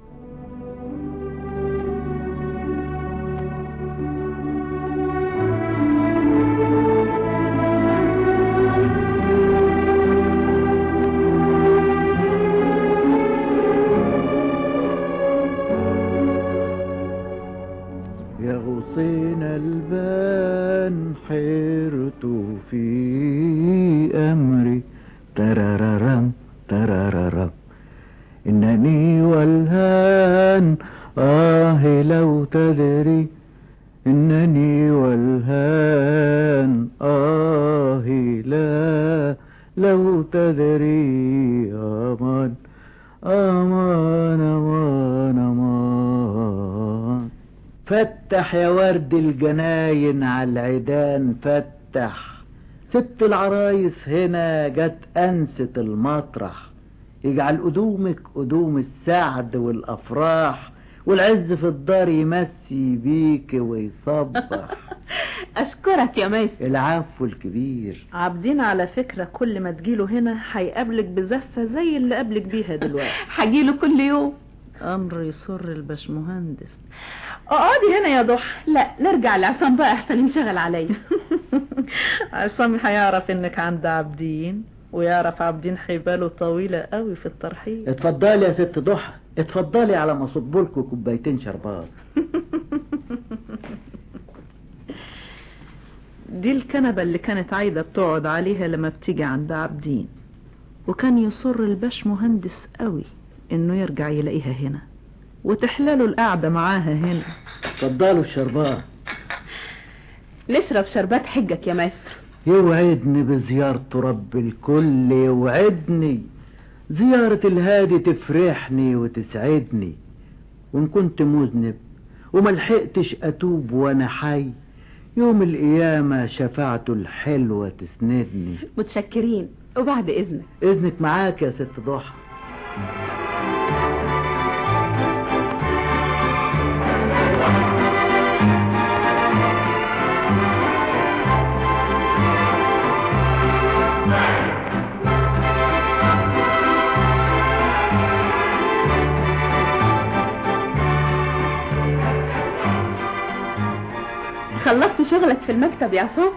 يا غصين البان حرت في أمري تراررم تراررم إنني والهان آه لو تدري إنني والهان آه لا لو تدري أمان أمان أمان أمان فتح يا ورد الجناين على العيدان فتح ست العرايس هنا جت أنسة المطرح يجعل قدومك قدوم السعد والأفراح والعز في الدار يمسي بيك ويصبح اشكرك يا مايستر العفو الكبير عابدين على فكرة كل ما تجيله هنا هيقابلك بزفة زي اللي قابلك بيها دلوقتي هجيله كل يوم أمر يسر الباشمهندس اقعدي هنا يا ضحى لا نرجع لعصام بقى احسن ينشغل عليا عصام هيعرف انك عند عابدين ويعرف عابدين حباله طويلة قوي في الترحيب اتفضلي يا ست ضحى اتفضلي على ما اصب لكم كوبايتين شربات دي الكنبة اللي كانت عايدة بتقعد عليها لما بتيجي عند عابدين وكان يصر الباش مهندس قوي انه يرجع يلاقيها هنا وتحلاله القعدة معاها هنا اتفضلوا الشربات نشرب شربات حجك يا ماستر يوعدني بزيارة رب الكل يوعدني زيارة الهادي تفرحني وتسعدني وإن كنت مذنب وملحقتش أتوب وأنا حي يوم القيامة شفاعته الحلوة تسندني متشكرين وبعد إذنك إذنك معاك يا ست ضحى خلصت شغلك في المكتب يا عصام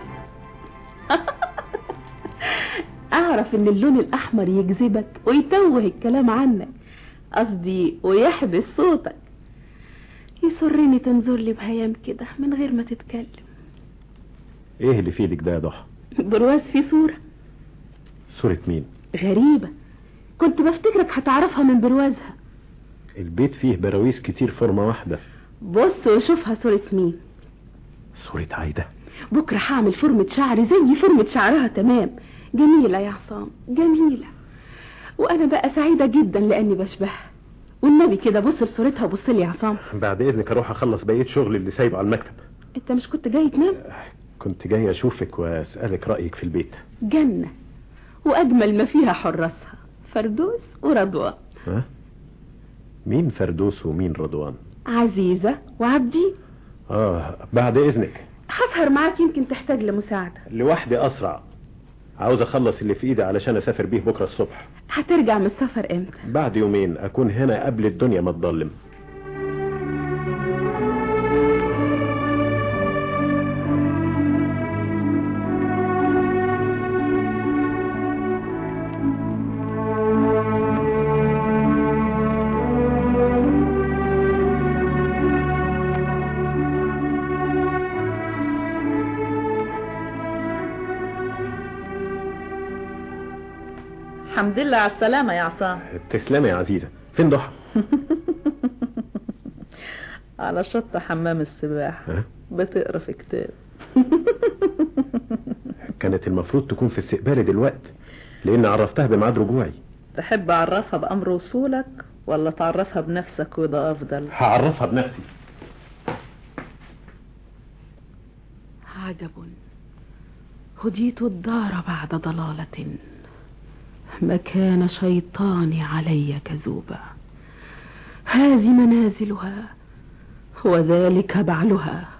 اعرف ان اللون الاحمر يجذبك ويتوه الكلام عنك قصدي ويحبس صوتك يسرني تنظر لي بهيام كده من غير ما تتكلم ايه اللي في ايدك ده يا ضحى برواز في صورة صورة مين غريبة كنت بفتكرك هتعرفها من بروازها البيت فيه براويز كتير فورمة واحدة بص وشوفها صورة مين صورة عايدة بكرة هعمل فورمة شعر زي فورمة شعرها تمام جميلة يا عصام جميلة وأنا بقى سعيدة جدا لأني بشبهها والنبي كده بص لصورتها وبص لي يا عصام بعد اذنك اروح اخلص بقية شغل اللي سايبه على المكتب انت مش كنت جاي تنام كنت جاي اشوفك واسألك رأيك في البيت جنة وأجمل ما فيها حراسها فردوس ورضوان ها مين فردوس ومين رضوان عزيزة وعبدي اه بعد اذنك هسهر معاك يمكن تحتاج لمساعدة لوحدي اسرع عاوز اخلص اللي في ايدي علشان اسافر بيه بكرة الصبح هترجع من السفر امتى بعد يومين اكون هنا قبل الدنيا ما تضلم الحمد لله على السلامة يا عصام تسلمي يا عزيزة فين ضحى على شط حمام السباحة ها؟ بتقرا في كتاب كانت المفروض تكون في استقبالي دلوقتي لان عرفتها بميعاد رجوعي تحب اعرفها بامر وصولك ولا تعرفها بنفسك وده افضل هعرفها بنفسي عجب هديت الدار بعد ضلالة ما كان شيطاني علي كذوبا هذه منازلها وذلك بعلها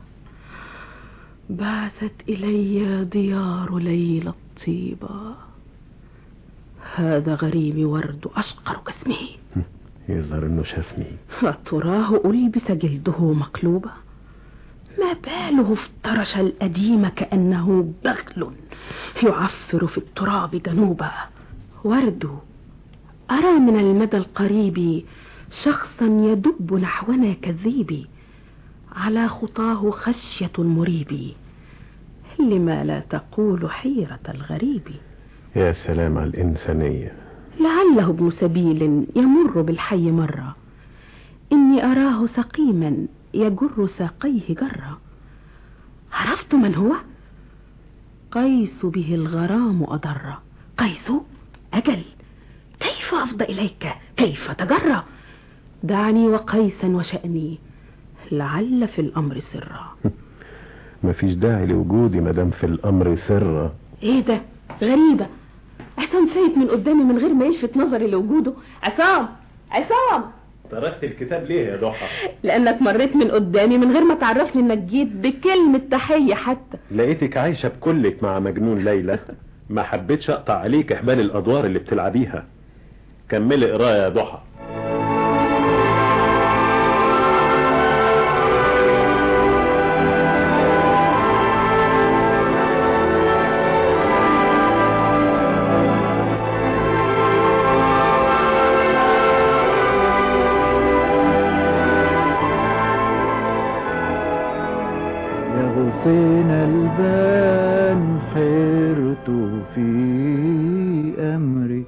بعثت إلي ديار ليلى الطيبة هذا غريمي ورد أشقر كاسمه يظهر انه شافني تراه ألبس جلده مقلوبة ما باله افترش الأديم كأنه بغل يعفر في التراب جنوبا ورد أرى من المدى القريب شخصا يدب نحونا كالذيب على خطاه خشية المريب لما لا تقول حيرة الغريب يا سلام على الإنسانية لعله ابن سبيل يمر بالحي مرة إني أراه سقيما يجر ساقيه جرا عرفت من هو قيس به الغرام أضر قيس أجل كيف أفضى إليك كيف تجرى دعني وقيسا وشأني لعل في الأمر سرا مفيش داعي لوجودي مدام في الأمر سرا ايه ده غريبة عصام فايت من قدامي من غير ما يلفت نظري لوجوده عصام عصام تركت الكتاب ليه يا ضحى لانك مريت من قدامي من غير ما تعرفني انك جيت بكلمة تحية حتى لقيتك عايشة بكلك مع مجنون ليلى ما حبيتش اقطع عليك احبال الادوار اللي بتلعبيها كملي قرايه يا ضحى يا غصين البان حيرت في أمري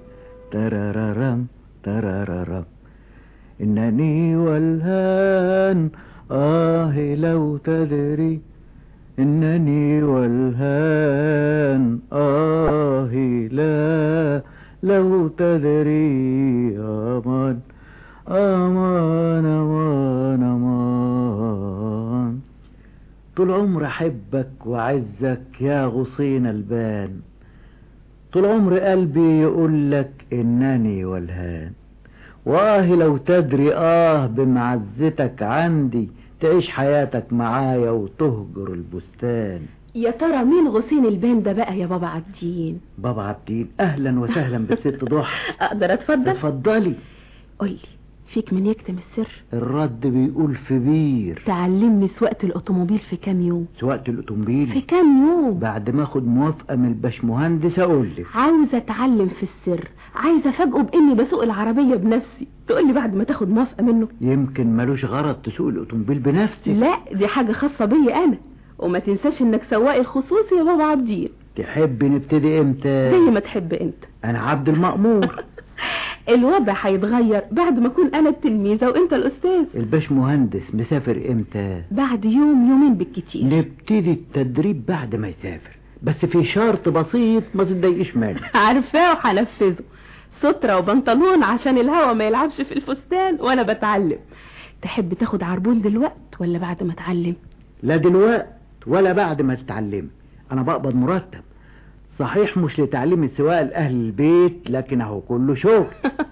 تراررم تراررم إنني والهان آه لو تدري إنني والهان آه لا لو تدري أمان أمان أمان أمان طول عمري أحبك وأعزك يا غصين البان طول عمري قلبي يقولك إنني والهان وآه لو تدري آه بمعزتك عندي تعيش حياتك معايا وتهجر البستان يا ترى مين غصين البان ده بقى يا بابا عبدين بابا عبدين أهلا وسهلا بالست ضحى اقدر اتفضل اتفضلي قولي فيك من يكتم السر الرد بيقول في بير تعلمني سواقة الاوتوموبيل في كام يوم سواقة في الأوتومبيل كام يوم بعد ما اخد موافقة من الباشمهندس اقول لك عاوزة اتعلم في السر عايزة افاجئه باني بسوق العربية بنفسي تقولي بعد ما تاخد موافقة منه يمكن ملوش غرض تسوق الأوتومبيل بنفسك لا دي حاجة خاصة بيا انا وما تنساش انك سواقي الخصوصي يا بابا عبدين تحب نبتدي امتى زي ما تحب انت انا عبد المأمور الوضع هيتغير بعد ما اكون انا التلميذة وانت الاستاذ الباشمهندس مسافر امتى بعد يوم يومين بالكتير نبتدي التدريب بعد ما يسافر بس في شرط بسيط ما تضايقش منه عارفاه وهنفذه سترة وبنطلون عشان الهوا ما يلعبش في الفستان وانا بتعلم تحب تاخد عربون دلوقت ولا بعد ما اتعلم لا دلوقت ولا بعد ما تتعلم انا بقبض مرتب صحيح مش لتعليم السواقة لأهل البيت لكن اهو كله شغل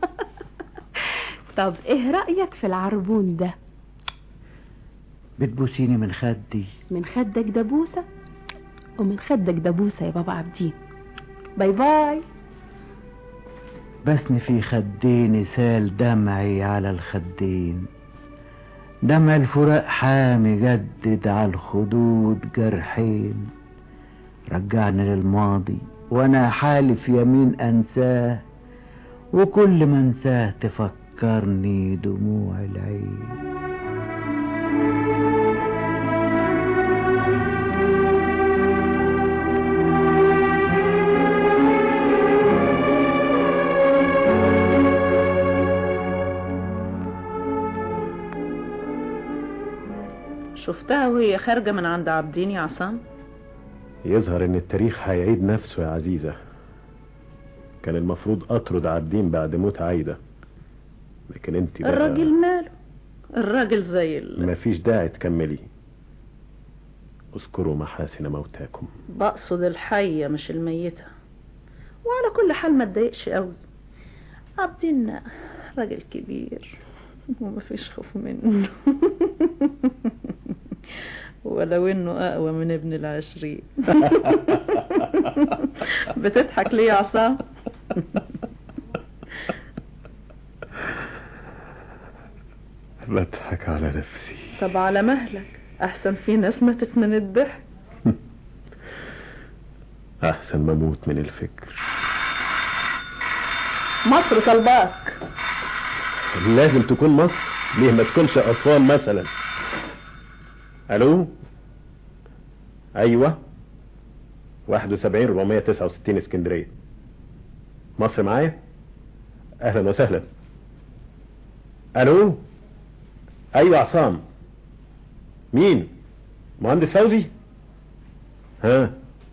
طب ايه رأيك في العربون ده بتبوسيني من خدي من خدك دبوسة ومن خدك دبوسة يا بابا عبدين باي باي بسني في خدين سال دمعي على الخدين دمع الفراق حامي جدد على الخدود جرحين رجعني للماضي وانا حالف يمين انساه وكل ما انساه تفكرني دموع العين شفتها وهي خارجة من عند عبدين يا عصام يظهر ان التاريخ هيعيد نفسه يا عزيزة كان المفروض اطرد عابدين بعد موت عايدة لكن انت بقى الراجل ماله الراجل زي ال... مفيش داعي تكملي اذكروا محاسن موتاكم بقصد الحية مش الميتة وعلى كل حال ما تضايقش قوي عبدين راجل كبير ومفيش خوف منه ولو انه اقوى من ابن العشرين بتضحك ليه يا عصام بضحك على نفسي طب على مهلك احسن في ناس ماتت من الضحك احسن ما اموت من الفكر مصر طلباك لازم تكون مصر ليه ما تكونش اسوان مثلا الو ايوه 71 469 اسكندريه مصر معايا اهلا وسهلا الو ايوه عصام مين مهندس فوزي ها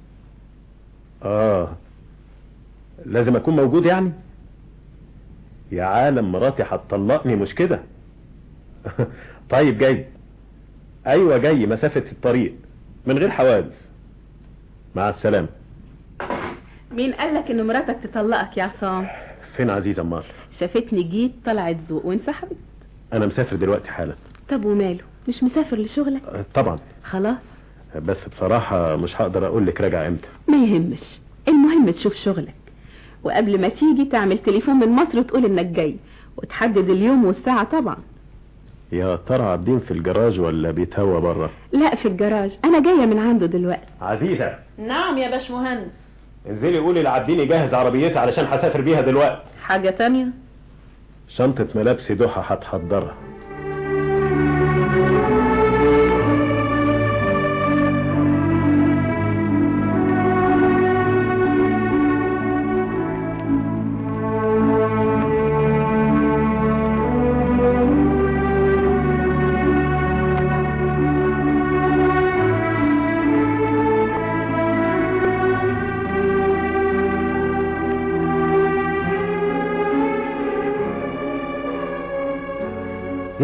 اه لازم اكون موجود يعني يا عالم مراتي هتطلقني مش كده طيب جاي ايوه جاي مسافة الطريق من غير حوادث مع السلامة مين قالك ان مراتك تطلقك يا عصام فين عزيزة امال شافتني جيت طلعت ذوق وانسحبت انا مسافر دلوقتي حالا طب وماله مش مسافر لشغلك آه، طبعا خلاص بس بصراحة مش هقدر اقول لك راجع امتى ما يهمش المهم تشوف شغلك وقبل ما تيجي تعمل تليفون من مصر وتقول انك جاي وتحدد اليوم والساعة طبعا يا ترى عابدين في الجراج ولا بيتهوى بره لا في الجراج انا جاية من عنده دلوقتي عزيزة نعم يا باشمهندس انزلي قولي لعابدين يجهز عربيتي علشان هسافر بيها دلوقتي حاجة تانية شنطة ملابسي ضحى هتحضرها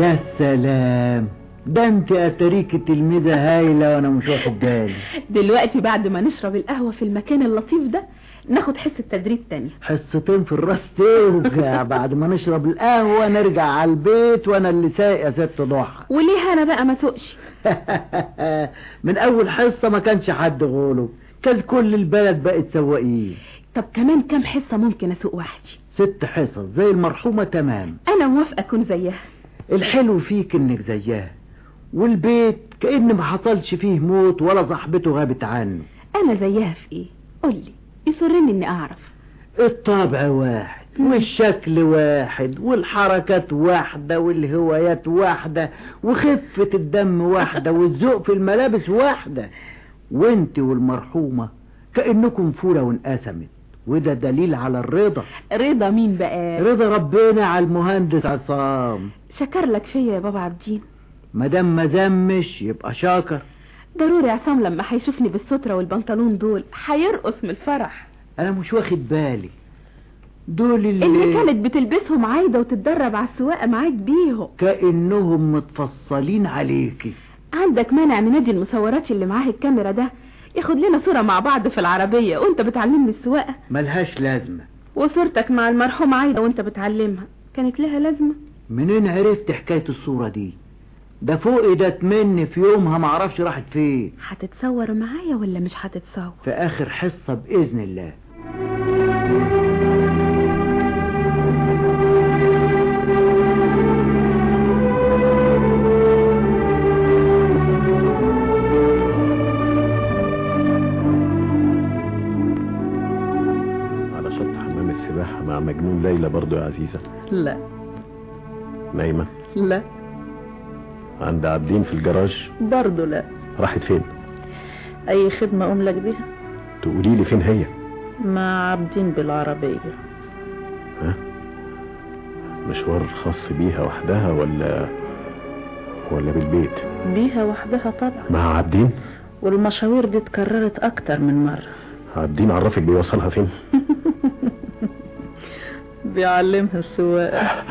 يا سلام ده انت اتريكي تلميذة هايلة وانا مش واخد بالي دلوقتي بعد ما نشرب القهوة في المكان اللطيف ده ناخد حصة تدريب تاني حصتين في الراس توجع بعد ما نشرب القهوة نرجع على البيت وانا اللي سايق يا ست ضحى وليه انا بقى ما سوقش من اول حصة ما كانش حد غوله كان كل البلد بقت سواقين طب كمان كام حصة ممكن اسوق وحدي ست حصص زي المرحومة تمام انا موافقة اكون زيها الحلو فيك انك زيها والبيت كأن ما حصلش فيه موت ولا صاحبته غابت عنه انا زيها في ايه قولي يسرني اني اعرف الطبع واحد والشكل واحد والحركات واحدة والهوايات واحدة وخفة الدم واحدة والذوق في الملابس واحدة وانت والمرحومة كأنكم فولة وانقسمت وده دليل على الرضا رضا مين بقى رضا ربنا على المهندس عصام شكر لك فيا يا بابا عبدين مادام ما ذمش يبقى شاكر ضروري عصام لما هيشوفني بالسترة والبنطلون دول هيرقص من الفرح انا مش واخد بالي دول اللي, اللي كانت بتلبسهم عايدة وتتدرب على السواقة معاك بيهم كأنهم متفصلين عليكي عندك مانع ننادي المصورات اللي معاه الكاميرا ده ياخد لنا صورة مع بعض في العربية وانت بتعلمني السواقة ملهاش لازمة وصورتك مع المرحوم عايدة وانت بتعلمها كانت لها لازمة منين عرفت حكاية الصورة دي ده فوق ايدت مني في يومها معرفش راحت فين هتتصور معايا ولا مش هتتصور في اخر حصة بإذن الله على شط حمام السباحة مع مجنون ليلى برضو يا عزيزة لا نايمة لا عند عابدين في الجراج برضه لا راحت فين اي خدمة اقوم لك بيها تقولي لي فين هي مع عابدين بالعربية ها مشوار خاص بيها وحدها ولا ولا بالبيت بيها وحدها طبعا مع عابدين والمشاوير دي اتكررت اكتر من مرة عابدين عرفك بيوصلها فين بيعلمها السواقة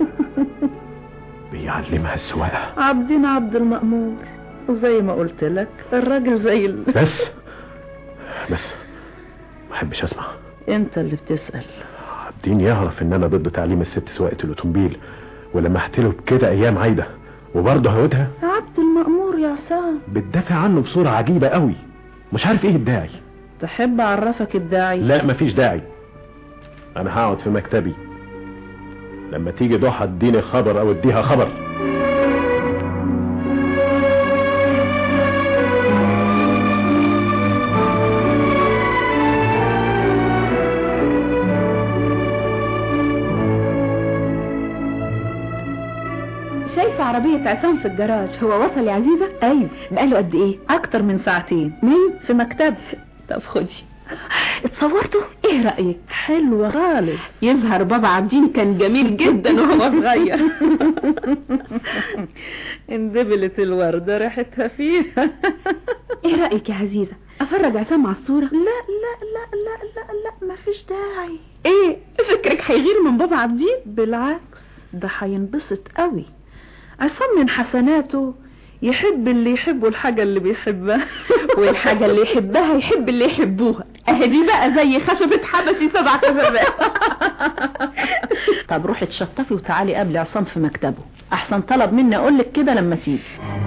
بيعلمها السواقة عابدين عبد المأمور وزي ما قلت لك الراجل زي ال... بس بس ما احبش اسمع انت اللي بتسأل عابدين يعرف ان انا ضد تعليم الست سواقة الاوتومبيل ولمحت له بكده ايام عايدة وبرضه هودها عبد المأمور يا عصام بتدافع عنه بصورة عجيبة قوي مش عارف ايه الداعي تحب اعرفك الداعي لا مفيش داعي انا هقعد في مكتبي لما تيجي ضحى اديني خبر او اديها خبر شايفة عربية عصام في الجراج هو وصل يا عزيزة ايوه بقاله قد ايه اكتر من ساعتين نايم في مكتب طب خدي اتصورته ايه رأيك حلوة خالص يظهر بابا عبدين كان جميل جدا وهو صغير اندبلت الوردة ريحتها فيها ايه رأيك يا عزيزة افرج عصام على الصورة لا لا لا لا لا لا مفيش داعي ايه فكرك هيغير من بابا عبدين بالعكس ده هينبسط قوي عصام من حسناته يحب اللي يحبه الحاجة اللي بيحبها والحاجة اللي يحبها يحب اللي يحبوها اهدي بقى زي خشبة حبشي سبع كذبات طب روحي اتشطفي وتعالي قبلي عصام في مكتبه احسن طلب مني اقولك كده لما تيجي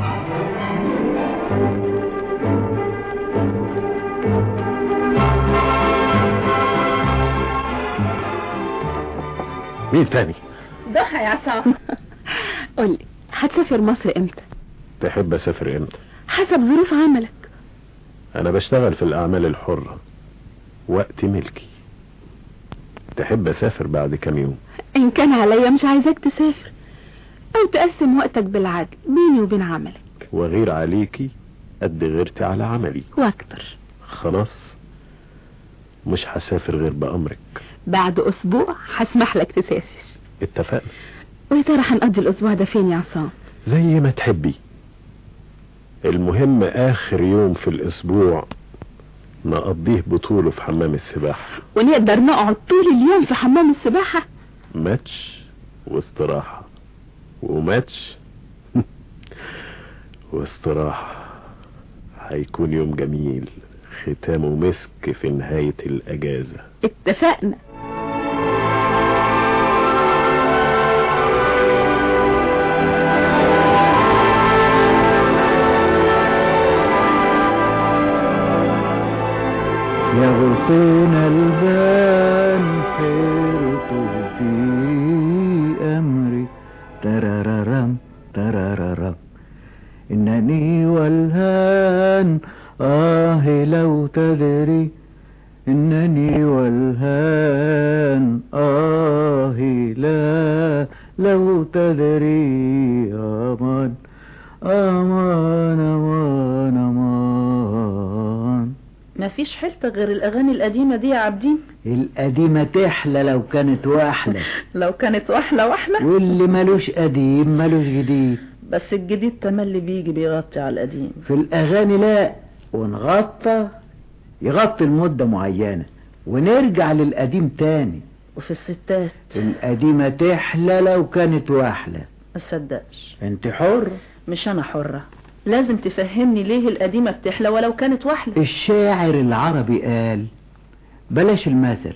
مين تاني ضحى يا عصام قولي هتسافر مصر امتى تحب اسافر امتى حسب ظروف عملك انا بشتغل في الاعمال الحرة وقت ملكي تحب اسافر بعد كام يوم ان كان عليا مش عايزاك تسافر او تقسم وقتك بالعدل بيني وبين عملك وغير عليكي قد غيرتي على عملي واكتر خلاص مش هسافر غير بأمرك بعد اسبوع هسمح لك تسافر اتفقنا ويا ترى هنقضي الاسبوع ده فين يا عصام زي ما تحبي المهم اخر يوم في الاسبوع نقضيه بطوله في حمام السباحة ونقدر نقعد طول اليوم في حمام السباحة ماتش واستراحة وماتش واستراحة هيكون يوم جميل ختامه مسك في نهاية الأجازة اتفقنا يا غصين البان حيرت في أمري تراررم تراررم إنني والهان آه لو تدري إنني والهان آه لا لو تدري أمان أمان أمان أمان مفيش حيلتك غير الأغاني القديمة دي يا عبدين القديمة تحلى لو كانت واحلة لو كانت واحلة واحلة واللي ملوش قديم ملوش جديد بس الجديد تملي بيجي بيغطي على القديم في الأغاني لا ونغطى يغطي المدة معينة ونرجع للقديم تاني وفي الستات القديمة تحلى لو كانت واحلة ما تصدقش انت حر مش أنا حرة لازم تفهمني ليه القديمة بتحلى ولو كانت واحلة الشاعر العربي قال بلاش المثل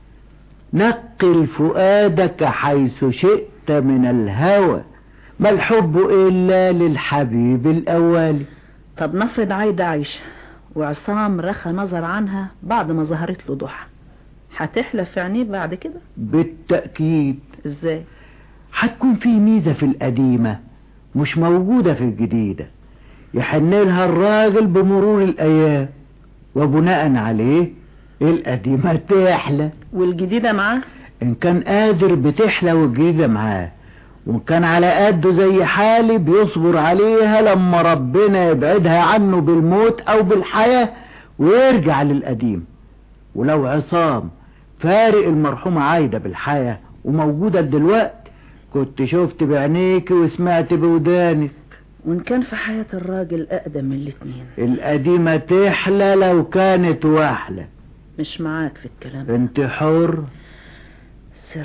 نقل فؤادك حيث شئت من الهوى ما الحب إلا للحبيب الأولي طب نفرض عايدة عايشة وعصام رخى نظر عنها بعد ما ظهرت له ضحى هتحلى في عينيه بعد كده بالتأكيد ازاي هتكون في ميزة في القديمة مش موجودة في الجديدة يحن لها الراجل بمرور الأيام وبناء عليه القديمة تحلى والجديدة معاه إن كان قادر بتحلى والجديدة معاه وإن كان على قده زي حالي بيصبر عليها لما ربنا يبعدها عنه بالموت أو بالحياة ويرجع للقديم ولو عصام فارق المرحومة عايدة بالحياة وموجودة دلوقتي كنت شفت بعينيك وسمعت بودانك وإن كان في حياة الراجل أقدم من الاتنين القديمة تحلى لو كانت واحلة مش معاك في الكلام انت حر سر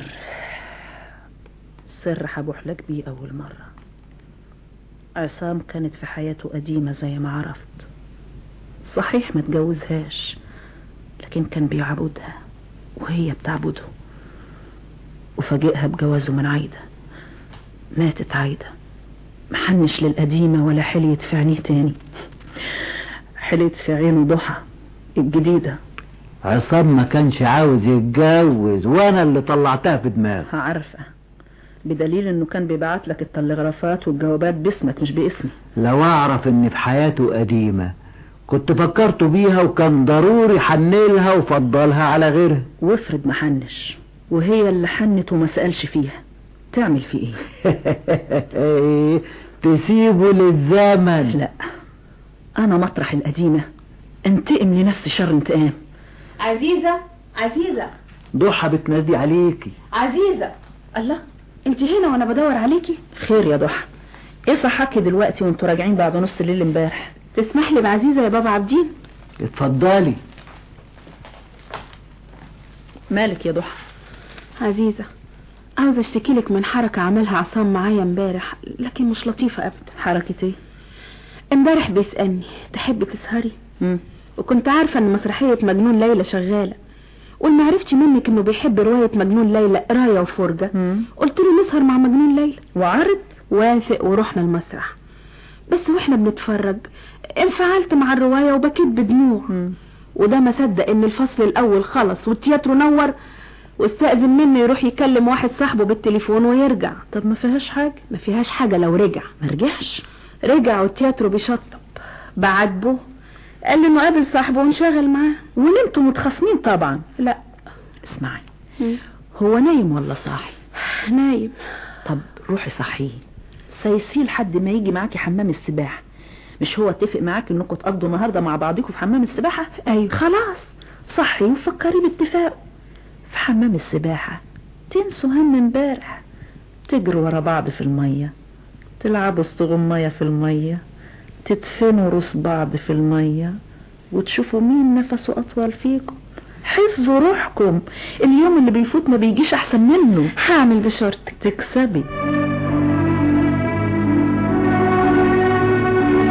سر هبوح لك بيه أول مرة عصام كانت في حياته قديمة زي ما عرفت صحيح ما تجوزهاش لكن كان بيعبدها وهي بتعبده وفاجئها بجوازه من عايدة ماتت عايدة محنش للقديمة ولا حليت في عينيه تاني حليت في عينه ضحى الجديدة عصام ما كانش عاوز يتجوز وانا اللي طلعتها في دماغي عارفة بدليل انه كان بيبعت لك التلغرافات والجوابات باسمك مش باسمي لو اعرف ان في حياته قديمة كنت فكرت بيها وكان ضروري حنلها وفضلها على غيرها وافرض محنش وهي اللي حنت وما سألش فيها تعمل في ايه تسيبه للزمن لا انا مطرح القديمة انتقم لنفسي شر انتقام عزيزة عزيزة ضحى بتنادي عليكي عزيزة الله انت هنا وانا بدور عليكي خير يا ضحى ايه صحاكي دلوقتي وانتوا راجعين بعد نص الليل امبارح تسمح لي بعزيزة يا بابا عبدين اتفضلي مالك يا ضحى عزيزة عاوزة اشتكي لك من حركة عملها عصام معايا امبارح لكن مش لطيفة ابدا حركة ايه امبارح بيسألني تحبي تسهري مم. وكنت عارفة ان مسرحية مجنون ليلى شغالة والما عرفتش منك انه بيحب رواية مجنون ليلى قراية وفرجة مم. قلت له نسهر مع مجنون ليلى وعرض وافق ورحنا المسرح بس واحنا بنتفرج انفعلت مع الرواية وبكيت بدموع مم. وده ما صدق ان الفصل الاول خلص والتياترو نور واستأذن منه يروح يكلم واحد صاحبه بالتليفون ويرجع طب ما فيهاش حاجة ما فيهاش حاجة لو رجع ما رجعش رجع والتياترو بيشطب بعاتبه قال له انه قابل صاحبه وانشغل معاه ونمتوا متخاصمين طبعا لا اسمعي هو نايم ولا صاحي نايم طب روحي صحيه سيسيل حد ما يجي معاكي حمام السباحة مش هو اتفق معاك انكم تقضوا النهارده مع بعضكم في حمام السباحة ايوه خلاص صحي وفكري باتفاق في حمام السباحة تنسوا هم امبارح تجروا ورا بعض في المية تلعبوا استغماية في المية تدفنوا روس بعض في المية وتشوفوا مين نفسه أطول فيكم حفظوا روحكم اليوم اللي بيفوت ما بيجيش أحسن منه هعمل بشورتك تكسبي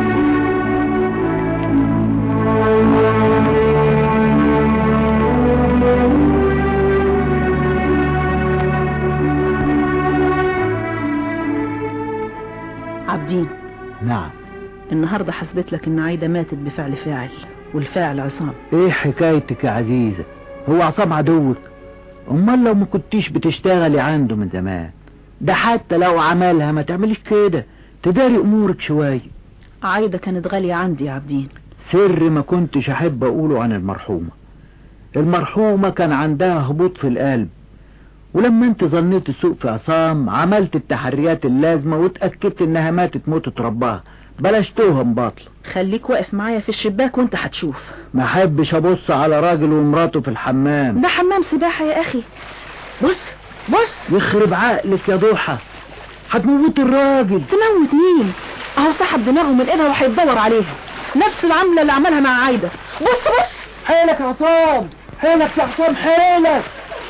النهاردة حسبت لك ان عايدة ماتت بفعل فاعل والفاعل عصام ايه حكايتك يا عزيزة هو عصام عدوك امال لو ما كنتيش بتشتغلي عنده من زمان ده حتى لو عملها ما تعمليش كده تداري امورك شوية عايدة كانت غالية عندي يا عبدين سر ما كنتش احب اقوله عن المرحومة المرحومة كان عندها هبوط في القلب ولما انت ظنيت السوء في عصام عملت التحريات اللازمة واتأكدت انها ماتت موتة ربها بلاش توهم باطلة خليك واقف معايا في الشباك وانت هتشوف ما احبش ابص على راجل ومراته في الحمام ده حمام سباحة يا اخي بص بص يخرب عقلك يا ضحى هتموت الراجل تموت مين اهو سحب دماغه من ايدها وهيتدور عليها نفس العملة اللي عملها مع عايدة بص بص حيلك يا عصام حيلك يا عصام حيلك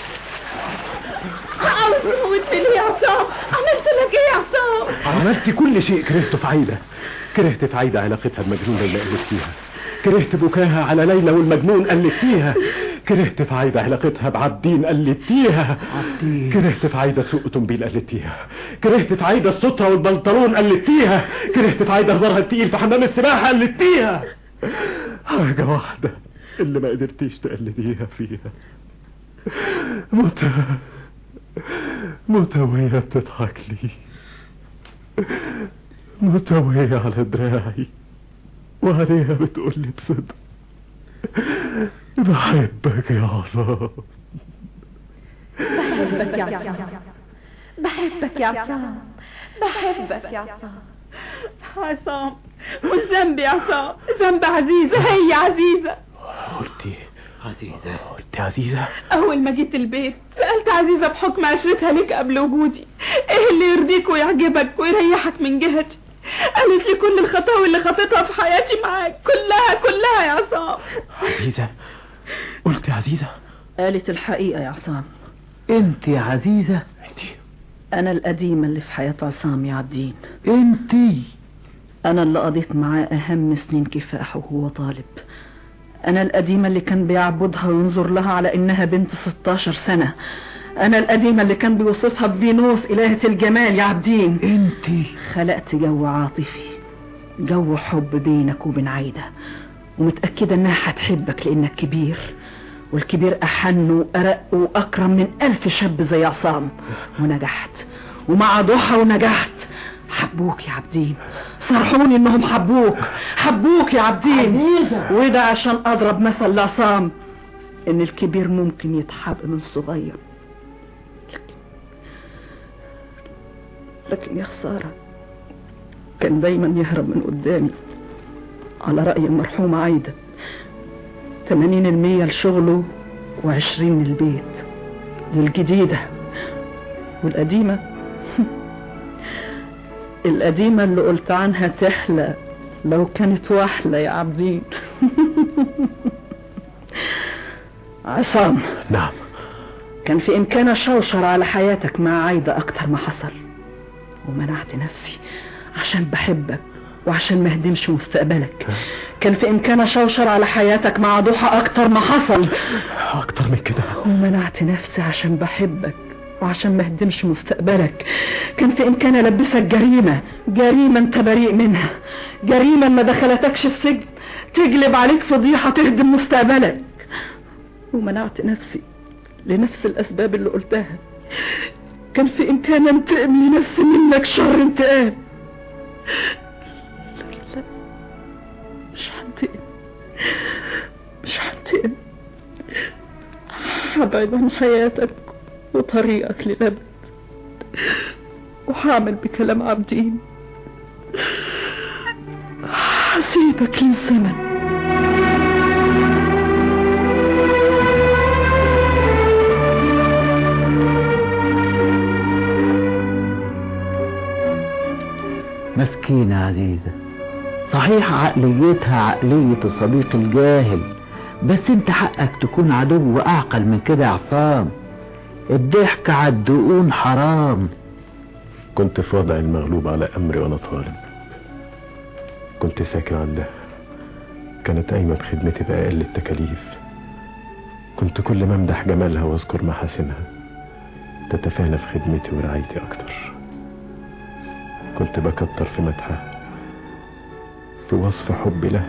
عاوز تموتني ليه يا عصام عملت لك ايه يا عصام عملت كل شيء كرهته في عايدة كرهت في عايدة علاقتها المجنونة اللي قلت كرهت بكاها على ليلى والمجنون قلتيها كرهت في عايدة علاقتها بعبدين قلتيها عبدين. كرهت في عايدة سوق أوتومبيل قلتيها كرهت في عايدة السترة والبنطلون قلتيها كرهت في عايدة هزارها التقيل في حمام السباحة قلتيها حاجة واحدة اللي ما قدرتيش تقلديها فيها موتة موتة وهي بتضحك لي موتة وهي على دراعي وعليها بتقول لي بصدق بحبك يا عصام بحبك يا عصام بحبك يا عصام بحبك يا عصام عصام مش ذنبي يا عصام ذنب عزيزة هي عزيزة قلتي عزيزة قلتي عزيزة أول ما جيت البيت سألت عزيزة بحكم عشرتها ليك قبل وجودي إيه اللي يرضيك ويعجبك ويريحك من جهتي قالت لي كل الخطاوي اللي خطيتها في حياتي معاك كلها كلها يا عصام عزيزة قلتي عزيزة قالت الحقيقة يا عصام انت يا عزيزة انتي انا القديمة اللي في حياة عصام يا عبدين انت انا اللي قضيت معاه اهم سنين كفاح وهو طالب انا القديمة اللي كان بيعبدها وينظر لها على انها بنت 16 سنة انا القديمة اللي كان بيوصفها بفينوس الهة الجمال يا عبدين انت خلقت جو عاطفي جو حب بينك وبين عايدة ومتأكدة انها هتحبك لانك كبير والكبير احن وارق واكرم من الف شاب زي عصام ونجحت ومع ضحى ونجحت حبوك يا عبدين صرحوني انهم حبوك حبوك يا عبدين وده عشان اضرب مثل لعصام ان الكبير ممكن يتحب من الصغير لكن يا خسارة كان دايما يهرب من قدامي على رأي المرحومة عايدة تمانين المية لشغله وعشرين للبيت للجديدة والقديمة القديمة اللي قلت عنها تحلى لو كانت واحلى يا عبدين عصام نعم كان في إمكاني أشوشر على حياتك مع عايدة أكتر ما حصل ومنعت نفسي عشان بحبك وعشان ما اهدمش مستقبلك كان في إمكاني أشوشر على حياتك مع ضحى أكتر ما حصل اكتر من كده ومنعت نفسي عشان بحبك وعشان ما اهدمش مستقبلك كان في إمكاني ألبسك جريمة جريمة أنت بريء منها جريمة ما دخلتكش السجن تجلب عليك فضيحة تهدم مستقبلك ومنعت نفسي لنفس الأسباب اللي قلتها كان في إمكاني أنتقم لنفسي منك شر انتقام لكن لا مش هنتقم مش هنتقم هبعد عن حياتك وطريقك للأبد وهعمل بكلام عبدين هسيبك للزمن مسكينة عزيزة صحيح عقليتها عقلية الصديق الجاهل بس انت حقك تكون عدو اعقل من كده يا عصام الضحك على الدقون حرام كنت في وضع المغلوب على امري وانا طالب كنت ساكن عندها كانت قايمة بخدمتي بأقل التكاليف كنت كل ما امدح جمالها واذكر محاسنها تتفانى في خدمتي ورعايتي اكتر كنت بكتر في مدحها في في وصف حبي لها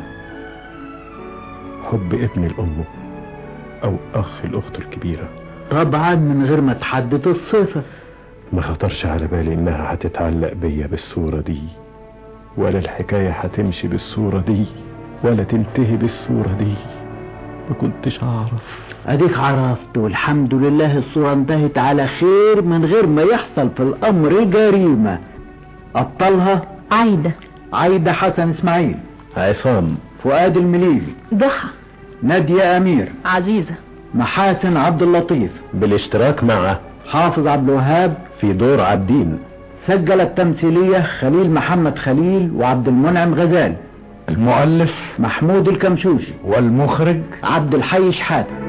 حب ابن الأم أو أخ الأخت الكبيرة طبعا من غير ما تحدد الصفة ما خطرش على بالي إنها هتتعلق بيا بالصورة دي ولا الحكاية هتمشي بالصورة دي ولا تنتهي بالصورة دي ما كنتش أعرف اديك عرفت والحمد لله الصورة انتهت على خير من غير ما يحصل في الامر جريمة ابطالها عايدة عايدة حسن اسماعيل عصام فؤاد المليجي ضحى نادية امير عزيزة محاسن عبد اللطيف بالاشتراك مع حافظ عبد الوهاب في دور عابدين سجل التمثيلية خليل محمد خليل وعبد المنعم غزال المؤلف محمود الكمشوشي والمخرج عبد الحي شحاتة